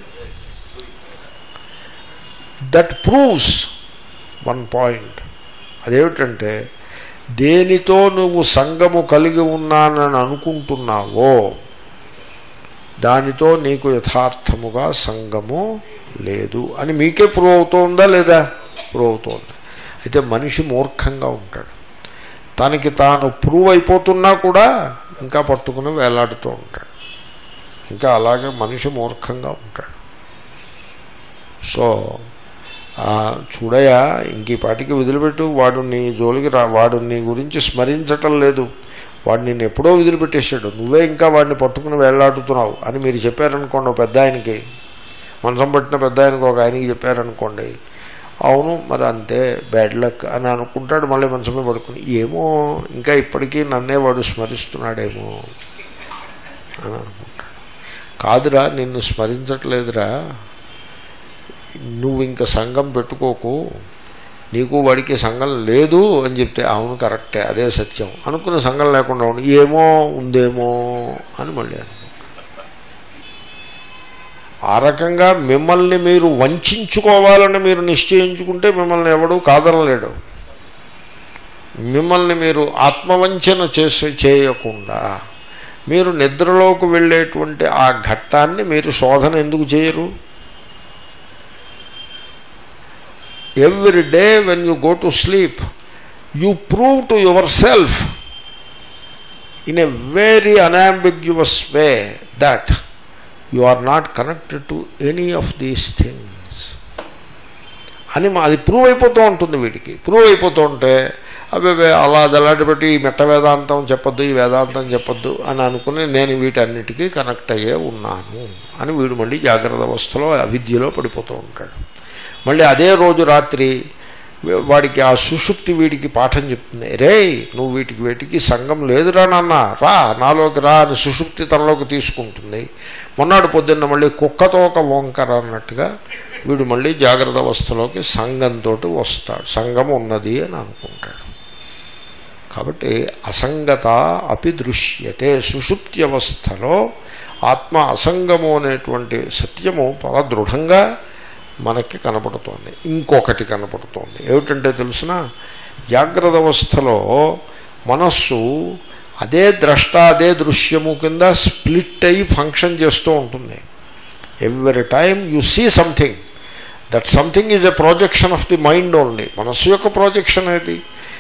that proves one point అదేమిటంటే దేనితో నువ్వు సంగము కలిగి ఉన్నానని అనుకుంటున్నావో దానితో నీకు యథార్థముగా సంగము లేదు అని మీకే ప్రూవ్ అవుతోందా లేదా ప్రూవ్ అవుతోంది అయితే మనిషి మూర్ఖంగా ఉంటాడు తనకి తాను ప్రూవ్ అయిపోతున్నా కూడా ఇంకా పట్టుకుని వేలాడుతూ ఉంటాడు ఇంకా అలాగే మనిషి మూర్ఖంగా ఉంటాడు సో ఆ, చూడయా ఇంక ఈ పాటికి వదిలిపెట్టు వాడు నీ జోలికి రా వాడు నీ గురించి స్మరించటం లేదు వాడు నిన్ను ఎప్పుడో వదిలిపెట్టేశాడు నువ్వే ఇంకా వాడిని పట్టుకుని వేలాడుతున్నావు అని మీరు చెప్పారనుకోండి ఒక పెద్ద ఆయనకి మనసం పట్టిన పెద్ద ఆయనకి ఒక ఆయనకి చెప్పారనుకోండి అవును మరి అంతే బ్యాడ్ లక్ అని అనుకుంటాడు మళ్ళీ మనసమే పడుకుని ఏమో ఇంకా ఇప్పటికీ నన్నే వాడు స్మరిస్తున్నాడేమో అని అనుకుంటాడు కాదురా నిన్ను స్మరించట్లేదురా నువ్వు ఇంకా సంఘం పెట్టుకోకు నీకు వాడికి సంఘం లేదు అని చెప్తే అవును కరెక్టే అదే సత్యం అనుకున్న సంఘం లేకుండా ఉండి ఏమో ఉందేమో అని మళ్ళీ అనుకుంటాడు ఆ రకంగా మిమ్మల్ని మీరు వంచుకోవాలని మీరు నిశ్చయించుకుంటే మిమ్మల్ని ఎవడు కాదనలేడు మిమ్మల్ని మీరు ఆత్మవంచన చేసి చేయకుండా మీరు నిద్రలోకి వెళ్ళేటువంటి ఆ ఘట్టాన్ని మీరు శోధన ఎందుకు చేయరు every day when you go to sleep you prove to yourself in a very unambiguous way that you are not connected to any of these things అని మా- అది ప్రూవ్ అయిపోతూ ఉంటుంది వీడికి ప్రూవ్ అయిపోతూ ఉంటే అవి అలా దలాటి పెట్టి ఈ మెట్ట వేదాంతం చెప్పొద్దు ఈ వేదాంతం చెప్పొద్దు అని అనుకుని నేను వీటన్నిటికీ కనెక్ట్ అయ్యే ఉన్నాను అని వీడు మళ్ళీ జాగ్రత్త అవస్థలో అవిద్యలో పడిపోతూ ఉంటాడు మళ్ళీ అదే రోజు రాత్రి వాడికి ఆ సుషుప్తి వీడికి పాఠం చెప్తుంది రే నువ్వు వీటికి వీటికి సంఘం లేదురా నాన్న రా నాలోకి రా అని సుషుప్తి తనలోకి తీసుకుంటుంది మొన్నాడు పొద్దున్న మళ్ళీ కుక్కతో ఒక వంకర అన్నట్టుగా వీడు మళ్ళీ జాగ్రత్త అవస్థలోకి సంఘంతో వస్తాడు సంఘం ఉన్నది అని అనుకుంటాడు కాబట్టి అసంగత అపి దృశ్యతే సుషుప్తి అవస్థలో ఆత్మ అసంగము అనేటువంటి సత్యము చాలా దృఢంగా మనకి కనపడుతోంది ఇంకొకటి కనపడుతోంది ఏమిటంటే తెలుసిన జాగ్రత్త అవస్థలో మనస్సు అదే ద్రష్ట అదే దృశ్యము కింద స్ప్లిట్ అయ్యి ఫంక్షన్ చేస్తూ ఉంటుంది every time you see something that something is a projection of the mind only మనస్సు యొక్క ప్రాజెక్షన్ ఏది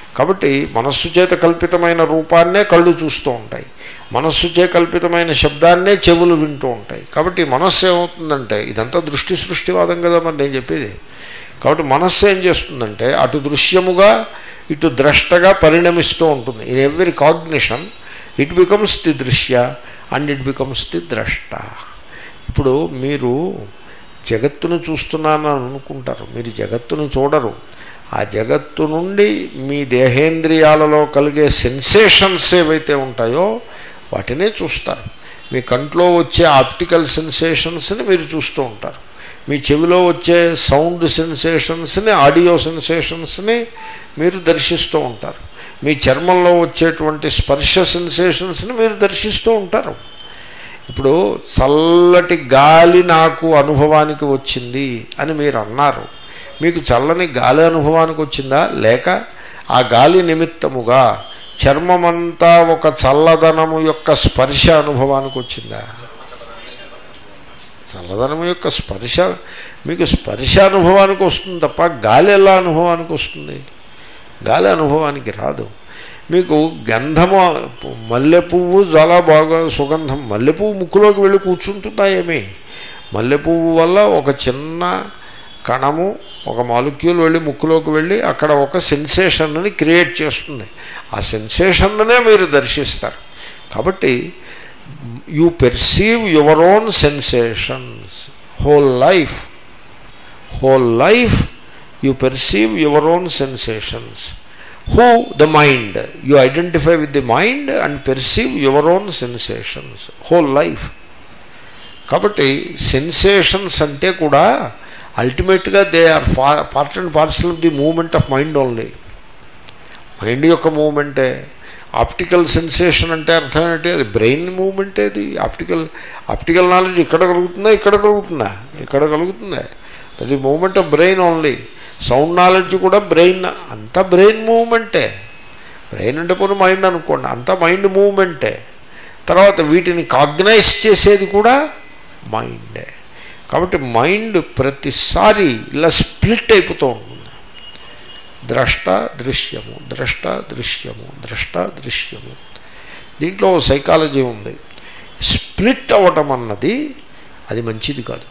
కాబట్టి మనస్సు చేత కల్పితమైన రూపాన్నే కళ్ళు చూస్తూ ఉంటాయి మనస్సు చే కల్పితమైన శబ్దాన్నే చెవులు వింటూ ఉంటాయి కాబట్టి మనస్సు ఏమవుతుందంటే ఇదంతా దృష్టి సృష్టివాదం కదా మరి నేను చెప్పేది కాబట్టి మనస్సు ఏం చేస్తుందంటే అటు దృశ్యముగా ఇటు ద్రష్టగా పరిణమిస్తూ ఉంటుంది in every cognition it becomes the దృశ్య అండ్ ఇట్ బికమ్స్ ది ద్రష్ట ఇప్పుడు మీరు జగత్తును చూస్తున్నానని అనుకుంటారు మీరు జగత్తును చూడరు ఆ జగత్తు నుండి మీ దేహేంద్రియాలలో కలిగే సెన్సేషన్స్ ఏవైతే ఉంటాయో వాటినే చూస్తారు మీ కంట్లో వచ్చే ఆప్టికల్ సెన్సేషన్స్ని మీరు చూస్తూ ఉంటారు మీ చెవిలో వచ్చే సౌండ్ సెన్సేషన్స్ని ఆడియో సెన్సేషన్స్ని మీరు దర్శిస్తూ ఉంటారు మీ చర్మంలో వచ్చేటువంటి స్పర్శ సెన్సేషన్స్ని మీరు దర్శిస్తూ ఉంటారు ఇప్పుడు చల్లటి గాలి నాకు అనుభవానికి వచ్చింది అని మీరు అన్నారు మీకు చల్లని గాలి అనుభవానికి వచ్చిందా లేక ఆ గాలి నిమిత్తముగా చర్మమంతా ఒక చల్లదనము యొక్క స్పర్శ అనుభవానికి వచ్చిందా చల్లదనము యొక్క స్పర్శ మీకు స్పర్శ అనుభవానికి వస్తుంది తప్ప గాలి ఎలా అనుభవానికి వస్తుంది గాలి అనుభవానికి రాదు మీకు గంధము మల్లె పువ్వు చాలా బాగా సుగంధం మల్లె పువ్వు ముక్కులోకి వెళ్ళి కూర్చుంటుందా ఏమి మల్లె పువ్వు వల్ల ఒక చిన్న కణము ఒక మాలిక్యూల్ వెళ్ళి ముక్కులోకి వెళ్ళి అక్కడ ఒక సెన్సేషన్ని క్రియేట్ చేస్తుంది ఆ సెన్సేషన్నే మీరు దర్శిస్తారు కాబట్టి you perceive your own sensations whole life whole life you perceive your own sensations who the mind you identify with the mind and perceive your own sensations whole life కాబట్టి సెన్సేషన్స్ అంటే కూడా అల్టిమేట్గా they are part and parcel of the moment of mind only mind యొక్క మూమెంటే optical sensation అంటే అర్థం ఏంటి అది బ్రెయిన్ మూమెంట్ అది ఆప్టికల్ ఆప్టికల్ నాలెడ్జ్ ఇక్కడ కలుగుతుందా ఇక్కడ కలుగుతుందా ఇక్కడ కలుగుతుందా అది moment of brain only sound knowledge కూడా బ్రెయిన్ అంతా బ్రెయిన్ మూమెంటే బ్రెయిన్ అంటే పోనీ మైండ్ అనుకోండి అంతా మైండ్ మూమెంటే తర్వాత వీటిని కాగ్నైజ్ చేసేది కూడా మైండే కాబట్టి మైండ్ ప్రతిసారి ఇలా స్ప్లిట్ అయిపోతూ ఉంటుంది ద్రష్ట దృశ్యము ద్రష్ట దృశ్యము ద్రష్ట దృశ్యము దీంట్లో సైకాలజీ ఉంది స్ప్లిట్ అవ్వటం అన్నది అది మంచిది కాదు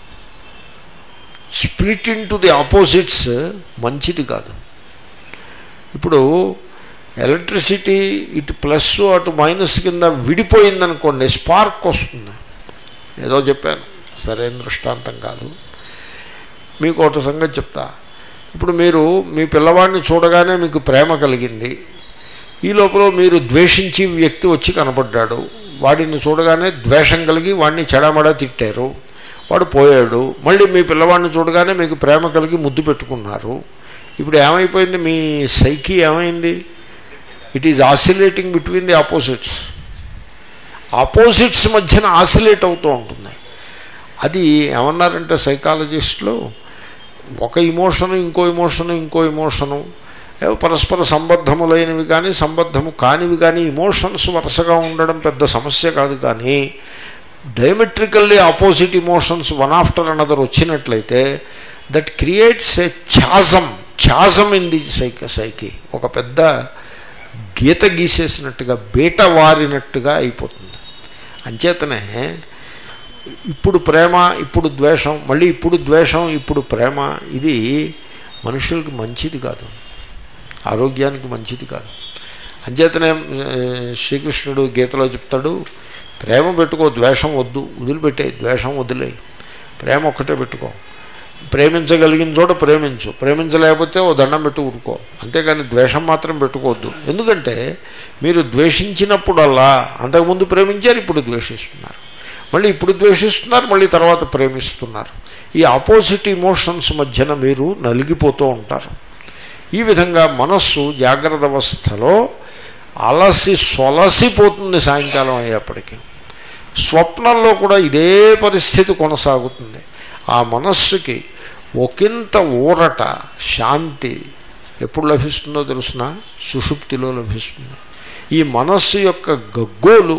split into the opposites మంచిది కాదు ఇప్పుడు ఎలక్ట్రిసిటీ ఇటు ప్లస్ అటు మైనస్ కింద విడిపోయిందనుకోండి స్పార్క్ వస్తుంది ఏదో చెప్పాను సరైన దృష్టాంతం కాదు మీకు ఒకటి సంగతి చెప్తా ఇప్పుడు మీరు మీ పిల్లవాడిని చూడగానే మీకు ప్రేమ కలిగింది ఈ లోపల మీరు ద్వేషించి వ్యక్తి వచ్చి కనపడ్డాడు వాడిని చూడగానే ద్వేషం కలిగి వాడిని చెడమడ తిట్టారు వాడు పోయాడు మళ్ళీ మీ పిల్లవాడిని చూడగానే మీకు ప్రేమ కలిగి ముద్దు పెట్టుకున్నారు ఇప్పుడు ఏమైపోయింది మీ సైకి ఏమైంది it is oscillating between the opposites opposites మధ్యన ఆసిలేట్ అవుతూ ఉంటుంది అది ఏమన్నారంటే సైకాలజిస్టులు ఒక ఇమోషను ఇంకో ఇమోషను ఇంకో ఇమోషను ఏవో పరస్పర సంబద్ధములైనవి కానీ సంబద్ధము కానివి కానీ ఇమోషన్స్ వరుసగా ఉండడం పెద్ద సమస్య కాదు కానీ diametrically opposite emotions one after another వచ్చినట్లయితే that creates a chasm chasm in the psyche psyche ఒక పెద్ద గీత గీసేసినట్టుగా బీట వారినట్టుగా అయిపోతుంది అంచేతనే ఇప్పుడు ప్రేమ ఇప్పుడు ద్వేషం మళ్ళీ ఇప్పుడు ద్వేషం ఇప్పుడు ప్రేమ ఇది మనుషులకి మంచిది కాదు ఆరోగ్యానికి మంచిది కాదు అంచేతనే శ్రీకృష్ణుడు గీతలో చెప్తాడు ప్రేమ పెట్టుకో ద్వేషం వద్దు వదిలిపెట్టే ద్వేషం వదిలే ప్రేమ ఒక్కటే పెట్టుకో ప్రేమించగలిగిన చోట ప్రేమించు ప్రేమించలేకపోతే ఓ దండం పెట్టి ఊరుకో అంతేగాని ద్వేషం మాత్రం పెట్టుకోవద్దు ఎందుకంటే మీరు ద్వేషించినప్పుడల్లా అంతకుముందు ప్రేమించారు ఇప్పుడు ద్వేషిస్తున్నారు మళ్ళీ ఇప్పుడు ద్వేషిస్తున్నారు మళ్ళీ తర్వాత ప్రేమిస్తున్నారు ఈ ఆపోజిట్ ఇమోషన్స్ మధ్యన మీరు నలిగిపోతూ ఉంటారు ఈ విధంగా మనస్సు జాగ్రత్త అవస్థలో అలసి సొలసిపోతుంది సాయంకాలం అయ్యేప్పటికీ స్వప్నంలో కూడా ఇదే పరిస్థితి కొనసాగుతుంది ఆ మనస్సుకి ఒకంత ఊరట శాంతి ఎప్పుడు లభిస్తుందో తెలుసిన సుషుప్తిలో లభిస్తుంది ఈ మనస్సు యొక్క గగ్గోలు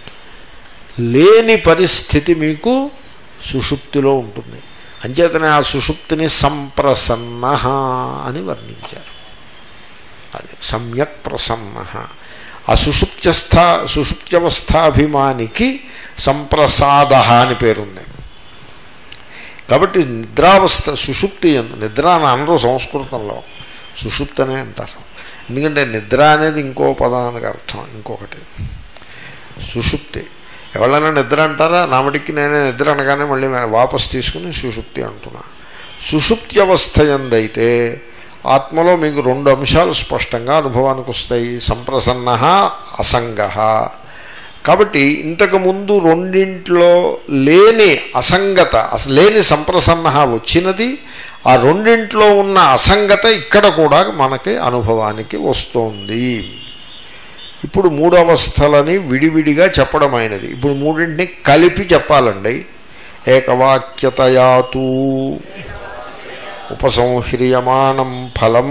లేని పరిస్థితి మీకు సుషుప్తిలో ఉంటుంది అంచేతనే ఆ సుషుప్తిని సంప్రసన్న అని వర్ణించారు అది సమ్యక్ ప్రసన్న ఆ సుషుప్త్యస్థ సుషుప్త్యవస్థాభిమానికి సంప్రసాద అని పేరుంది కాబట్టి నిద్రావస్థ సుషుప్తి ఎందు నిద్ర అని అనరు సంస్కృతంలో సుషుప్తి అనే అంటారు ఎందుకంటే నిద్ర అనేది ఇంకో పదానికి అర్థం ఇంకొకటి సుషుప్తి ఎవరైనా నిద్ర అంటారా నామటికి నేనే నిద్ర అనగానే మళ్ళీ వాపస్ తీసుకుని సుషుప్తి అంటున్నా సుషుప్తి అవస్థ ఎందైతే ఆత్మలో మీకు రెండు అంశాలు స్పష్టంగా అనుభవానికి వస్తాయి సంప్రసన్న అసంగ కాబట్టి ఇంతకుముందు రెండింట్లో లేని అసంగత అసలు లేని సంప్రసన్న వచ్చినది ఆ రెండింట్లో ఉన్న అసంగత ఇక్కడ కూడా మనకి అనుభవానికి వస్తోంది ఇప్పుడు మూడు అవస్థలని విడివిడిగా చెప్పడం అయినది ఇప్పుడు మూడింటిని కలిపి చెప్పాలండి ఏకవాక్యతయాతూ ఉపసంహ్రియమాణం ఫలం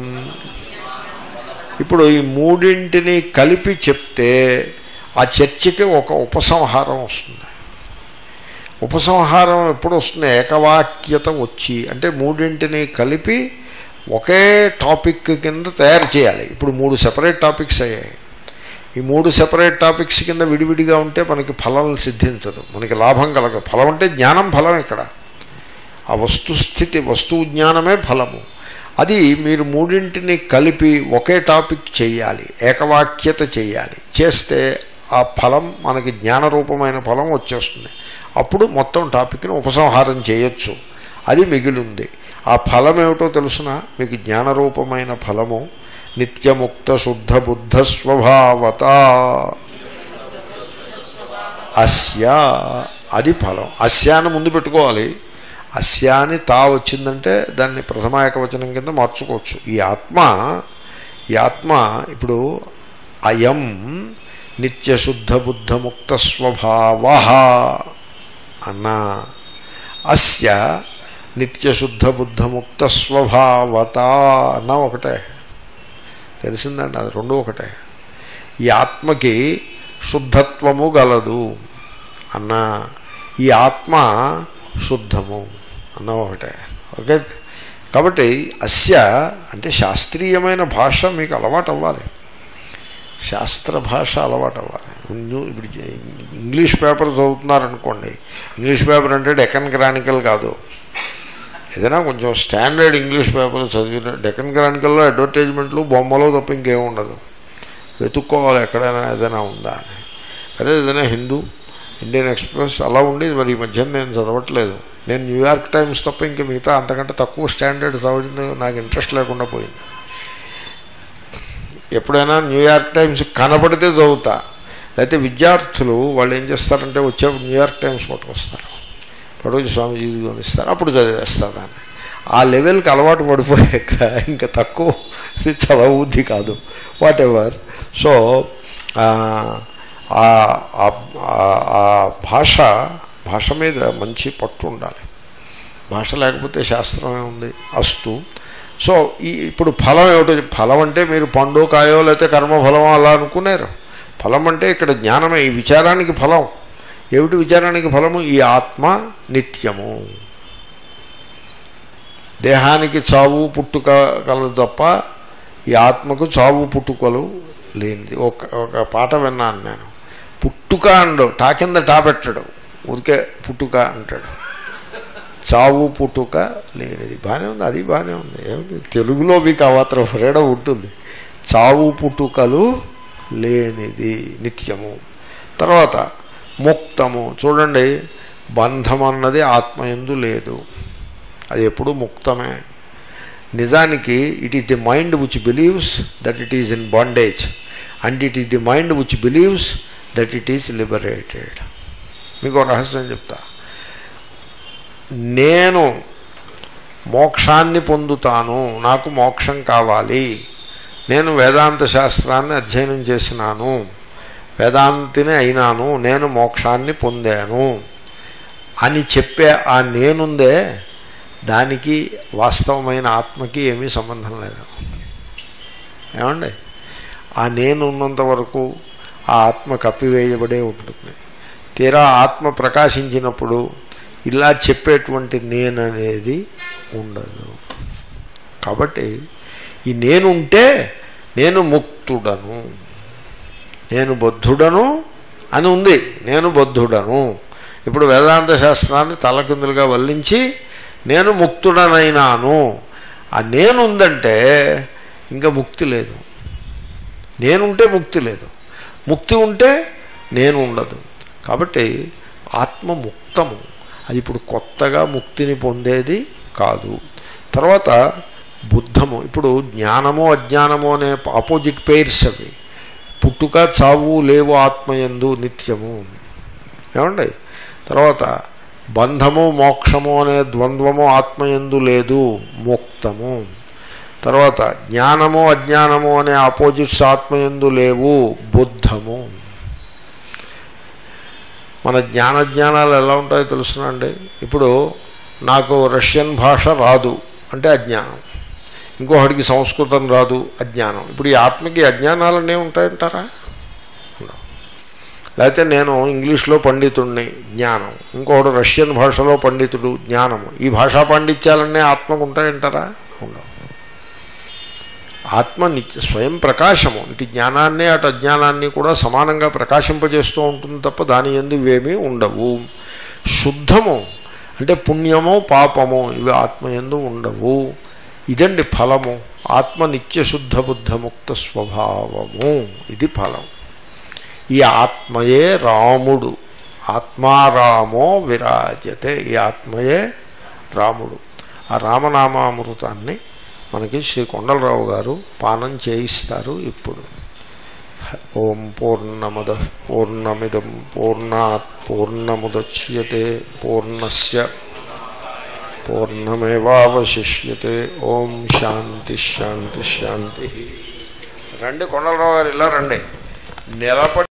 ఇప్పుడు ఈ మూడింటిని కలిపి చెప్తే ఆ చర్చకి ఒక ఉపసంహారం వస్తుంది ఉపసంహారం ఎప్పుడు వస్తుంది ఏకవాక్యత వచ్చి అంటే మూడింటిని కలిపి ఒకే టాపిక్ కింద తయారు చేయాలి ఇప్పుడు మూడు సెపరేట్ టాపిక్స్ అయ్యాయి ఈ మూడు సెపరేట్ టాపిక్స్ కింద విడివిడిగా ఉంటే మనకి ఫలం సిద్ధించదు మనకి లాభం కలగదు ఫలం అంటే జ్ఞానం ఫలం ఇక్కడ ఆ వస్తుస్థితి వస్తువు జ్ఞానమే ఫలము అది మీరు మూడింటిని కలిపి ఒకే టాపిక్ చేయాలి ఏకవాక్యత చేయాలి చేస్తే ఆ ఫలం మనకి జ్ఞానరూపమైన ఫలం వచ్చేస్తుంది అప్పుడు మొత్తం టాపిక్ని ఉపసంహారం చేయొచ్చు అది మిగిలింది ఆ ఫలం ఏమిటో తెలుసిన మీకు జ్ఞానరూపమైన ఫలము నిత్యముక్త శుద్ధ బుద్ధ స్వభావత అస్య అది ఫలం అస్యాన్ని ముందు పెట్టుకోవాలి అస్యాని తా వచ్చిందంటే దాన్ని ప్రథమ ఏకవచనం కింద మార్చుకోవచ్చు ఈ ఆత్మ ఈ ఆత్మ ఇప్పుడు అయం నిత్యశుద్ధ బుద్ధముక్త స్వభావ అన్న అస్య నిత్యశుద్ధ బుద్ధముక్త స్వభావత అన్న ఒకటే తెలిసిందండి అది రెండు ఒకటే ఈ ఆత్మకి శుద్ధత్వము గలదు అన్న ఈ ఆత్మ శుద్ధము అన్న ఒకటే ఓకే కాబట్టి అస్య అంటే శాస్త్రీయమైన భాష మీకు అలవాటు అవ్వాలి శాస్త్ర భాష అలవాటు అవ్వాలి న్యూ ఇప్పుడు ఇంగ్లీష్ పేపర్ చదువుతున్నారనుకోండి ఇంగ్లీష్ పేపర్ అంటే డెక్కన్ క్రానికల్ కాదు ఏదైనా కొంచెం స్టాండర్డ్ ఇంగ్లీష్ పేపర్ చదివిన డెక్కన్ క్రానికల్లో అడ్వర్టైజ్మెంట్లు బొమ్మలు తప్ప ఇంకేం ఉండదు వెతుక్కోవాలి ఎక్కడైనా ఏదైనా ఉందా అని అదే ఏదైనా హిందూ ఇండియన్ ఎక్స్ప్రెస్ అలా ఉండేది మరి ఈ మధ్యన నేను చదవట్లేదు నేను న్యూయార్క్ టైమ్స్ తప్ప ఇంక మిగతా అంతకంటే తక్కువ స్టాండర్డ్ చదివింది నాకు ఇంట్రెస్ట్ లేకుండా పోయింది ఎప్పుడైనా న్యూయార్క్ టైమ్స్ కనబడితే చదువుతా లేకపోతే విద్యార్థులు వాళ్ళు ఏం చేస్తారంటే వచ్చేప్పుడు న్యూయార్క్ టైమ్స్ పట్టుకొస్తారు పట్టుకొచ్చి స్వామీజీ కొనిస్తారు అప్పుడు చదివేస్తా దాన్ని ఆ లెవెల్కి అలవాటు పడిపోయాక ఇంకా తక్కువ చదవబుద్ధి కాదు వాట్ ఎవర్ సో ఆ భాష భాష మీద మంచి పట్టు ఉండాలి భాష లేకపోతే శాస్త్రమే ఉంది అస్తు సో ఈ ఇప్పుడు ఫలం ఏమిటో ఫలం అంటే మీరు పండు కాయో లేకపోతే కర్మఫలమో అలా అనుకున్నారు ఫలం అంటే ఇక్కడ జ్ఞానమే ఈ విచారానికి ఫలం ఏమిటి విచారానికి ఫలము ఈ ఆత్మ నిత్యము దేహానికి చావు పుట్టుక కలదు తప్ప ఈ ఆత్మకు చావు పుట్టుకలు లేనిది ఒక ఒక పాట విన్నాను నేను పుట్టుక అండు టా కింద టా పెట్టడు ఊరికే పుట్టుక అంటాడు చావు పుట్టుక లేనిది బాగానే ఉంది అది బాగానే ఉంది ఏమిటి తెలుగులో మీకు ఆ మాత్రం ఫ్రీడమ్ ఉంటుంది చావు పుట్టుకలు లేనిది నిత్యము తర్వాత ముక్తము చూడండి బంధం అన్నది ఆత్మయందు లేదు అది ఎప్పుడు ముక్తమే నిజానికి it is the mind which believes that it is in bondage and it is the mind which believes that it is liberated మీకు రహస్యం చెప్తా నేను మోక్షాన్ని పొందుతాను నాకు మోక్షం కావాలి నేను వేదాంత శాస్త్రాన్ని అధ్యయనం చేసినాను వేదాంతిని అయినాను నేను మోక్షాన్ని పొందాను అని చెప్పే ఆ నేనుందే దానికి వాస్తవమైన ఆత్మకి ఏమీ సంబంధం లేదు ఏమండి ఆ నేను ఉన్నంత వరకు ఆ ఆత్మ కప్పివేయబడే ఉంటుంది తీరా ఆత్మ ప్రకాశించినప్పుడు ఇలా చెప్పేటువంటి నేను అనేది ఉండదు కాబట్టి ఈ నేనుంటే నేను ముక్తుడను నేను బుద్ధుడను అని ఉంది నేను బుద్ధుడను ఇప్పుడు వేదాంత శాస్త్రాన్ని తలకిందులుగా వల్లించి నేను ముక్తుడనైనాను ఆ నేను ఉందంటే ఇంకా ముక్తి లేదు నేనుంటే ముక్తి లేదు ముక్తి ఉంటే నేను ఉండదు కాబట్టి ఆత్మ ముక్తము అది ఇప్పుడు కొత్తగా ముక్తిని పొందేది కాదు తర్వాత బుద్ధము ఇప్పుడు జ్ఞానము అజ్ఞానము అనే ఆపోజిట్ పెయిర్స్ అవి పుట్టుక చావు లేవు ఆత్మయందు నిత్యము ఏమండి తర్వాత బంధము మోక్షము అనే ద్వంద్వము ఆత్మయందు లేదు ముక్తము తర్వాత జ్ఞానము అజ్ఞానము అనే ఆపోజిట్స్ ఆత్మయందు లేవు బుద్ధము మన జ్ఞానజ్ఞానాలు ఎలా ఉంటాయో తెలుసునండి ఇప్పుడు నాకు రష్యన్ భాష రాదు అంటే అజ్ఞానం ఇంకొకటికి సంస్కృతం రాదు అజ్ఞానం ఇప్పుడు ఈ ఆత్మకి అజ్ఞానాలనే ఉంటాయంటారా ఉండవు. లేకపోతే నేను ఇంగ్లీష్లో పండితుడిని జ్ఞానం ఇంకొకడు రష్యన్ భాషలో పండితుడు జ్ఞానము ఈ భాషా పాండిత్యాలన్నీ ఆత్మకు ఉంటాయంటారా ఉండవు ఆత్మ నిత్య స్వయం ప్రకాశము ఇటు జ్ఞానాన్ని అటు అజ్ఞానాన్ని కూడా సమానంగా ప్రకాశింపజేస్తూ ఉంటుంది తప్ప దాని ఎందు ఇవేమీ ఉండవు శుద్ధము అంటే పుణ్యము పాపము ఇవి ఆత్మ ఎందు ఉండవు ఇదండి ఫలము ఆత్మ నిత్య శుద్ధ బుద్ధ ముక్త స్వభావము ఇది ఫలం ఈ ఆత్మయే రాముడు ఆత్మారామో విరాజతే ఈ ఆత్మయే రాముడు ఆ రామనామామృతాన్ని మనకి శ్రీ కొండలరావు గారు పానం చేయిస్తారు ఇప్పుడు ఓం పూర్ణమద పూర్ణమిదం పూర్ణాత్ పూర్ణముద్యతే పూర్ణస్య పూర్ణమేవాశిష్యతే ఓం శాంతి శాంతి శాంతి రండి కొండలరావు గారు ఇలా రండి నిలబడి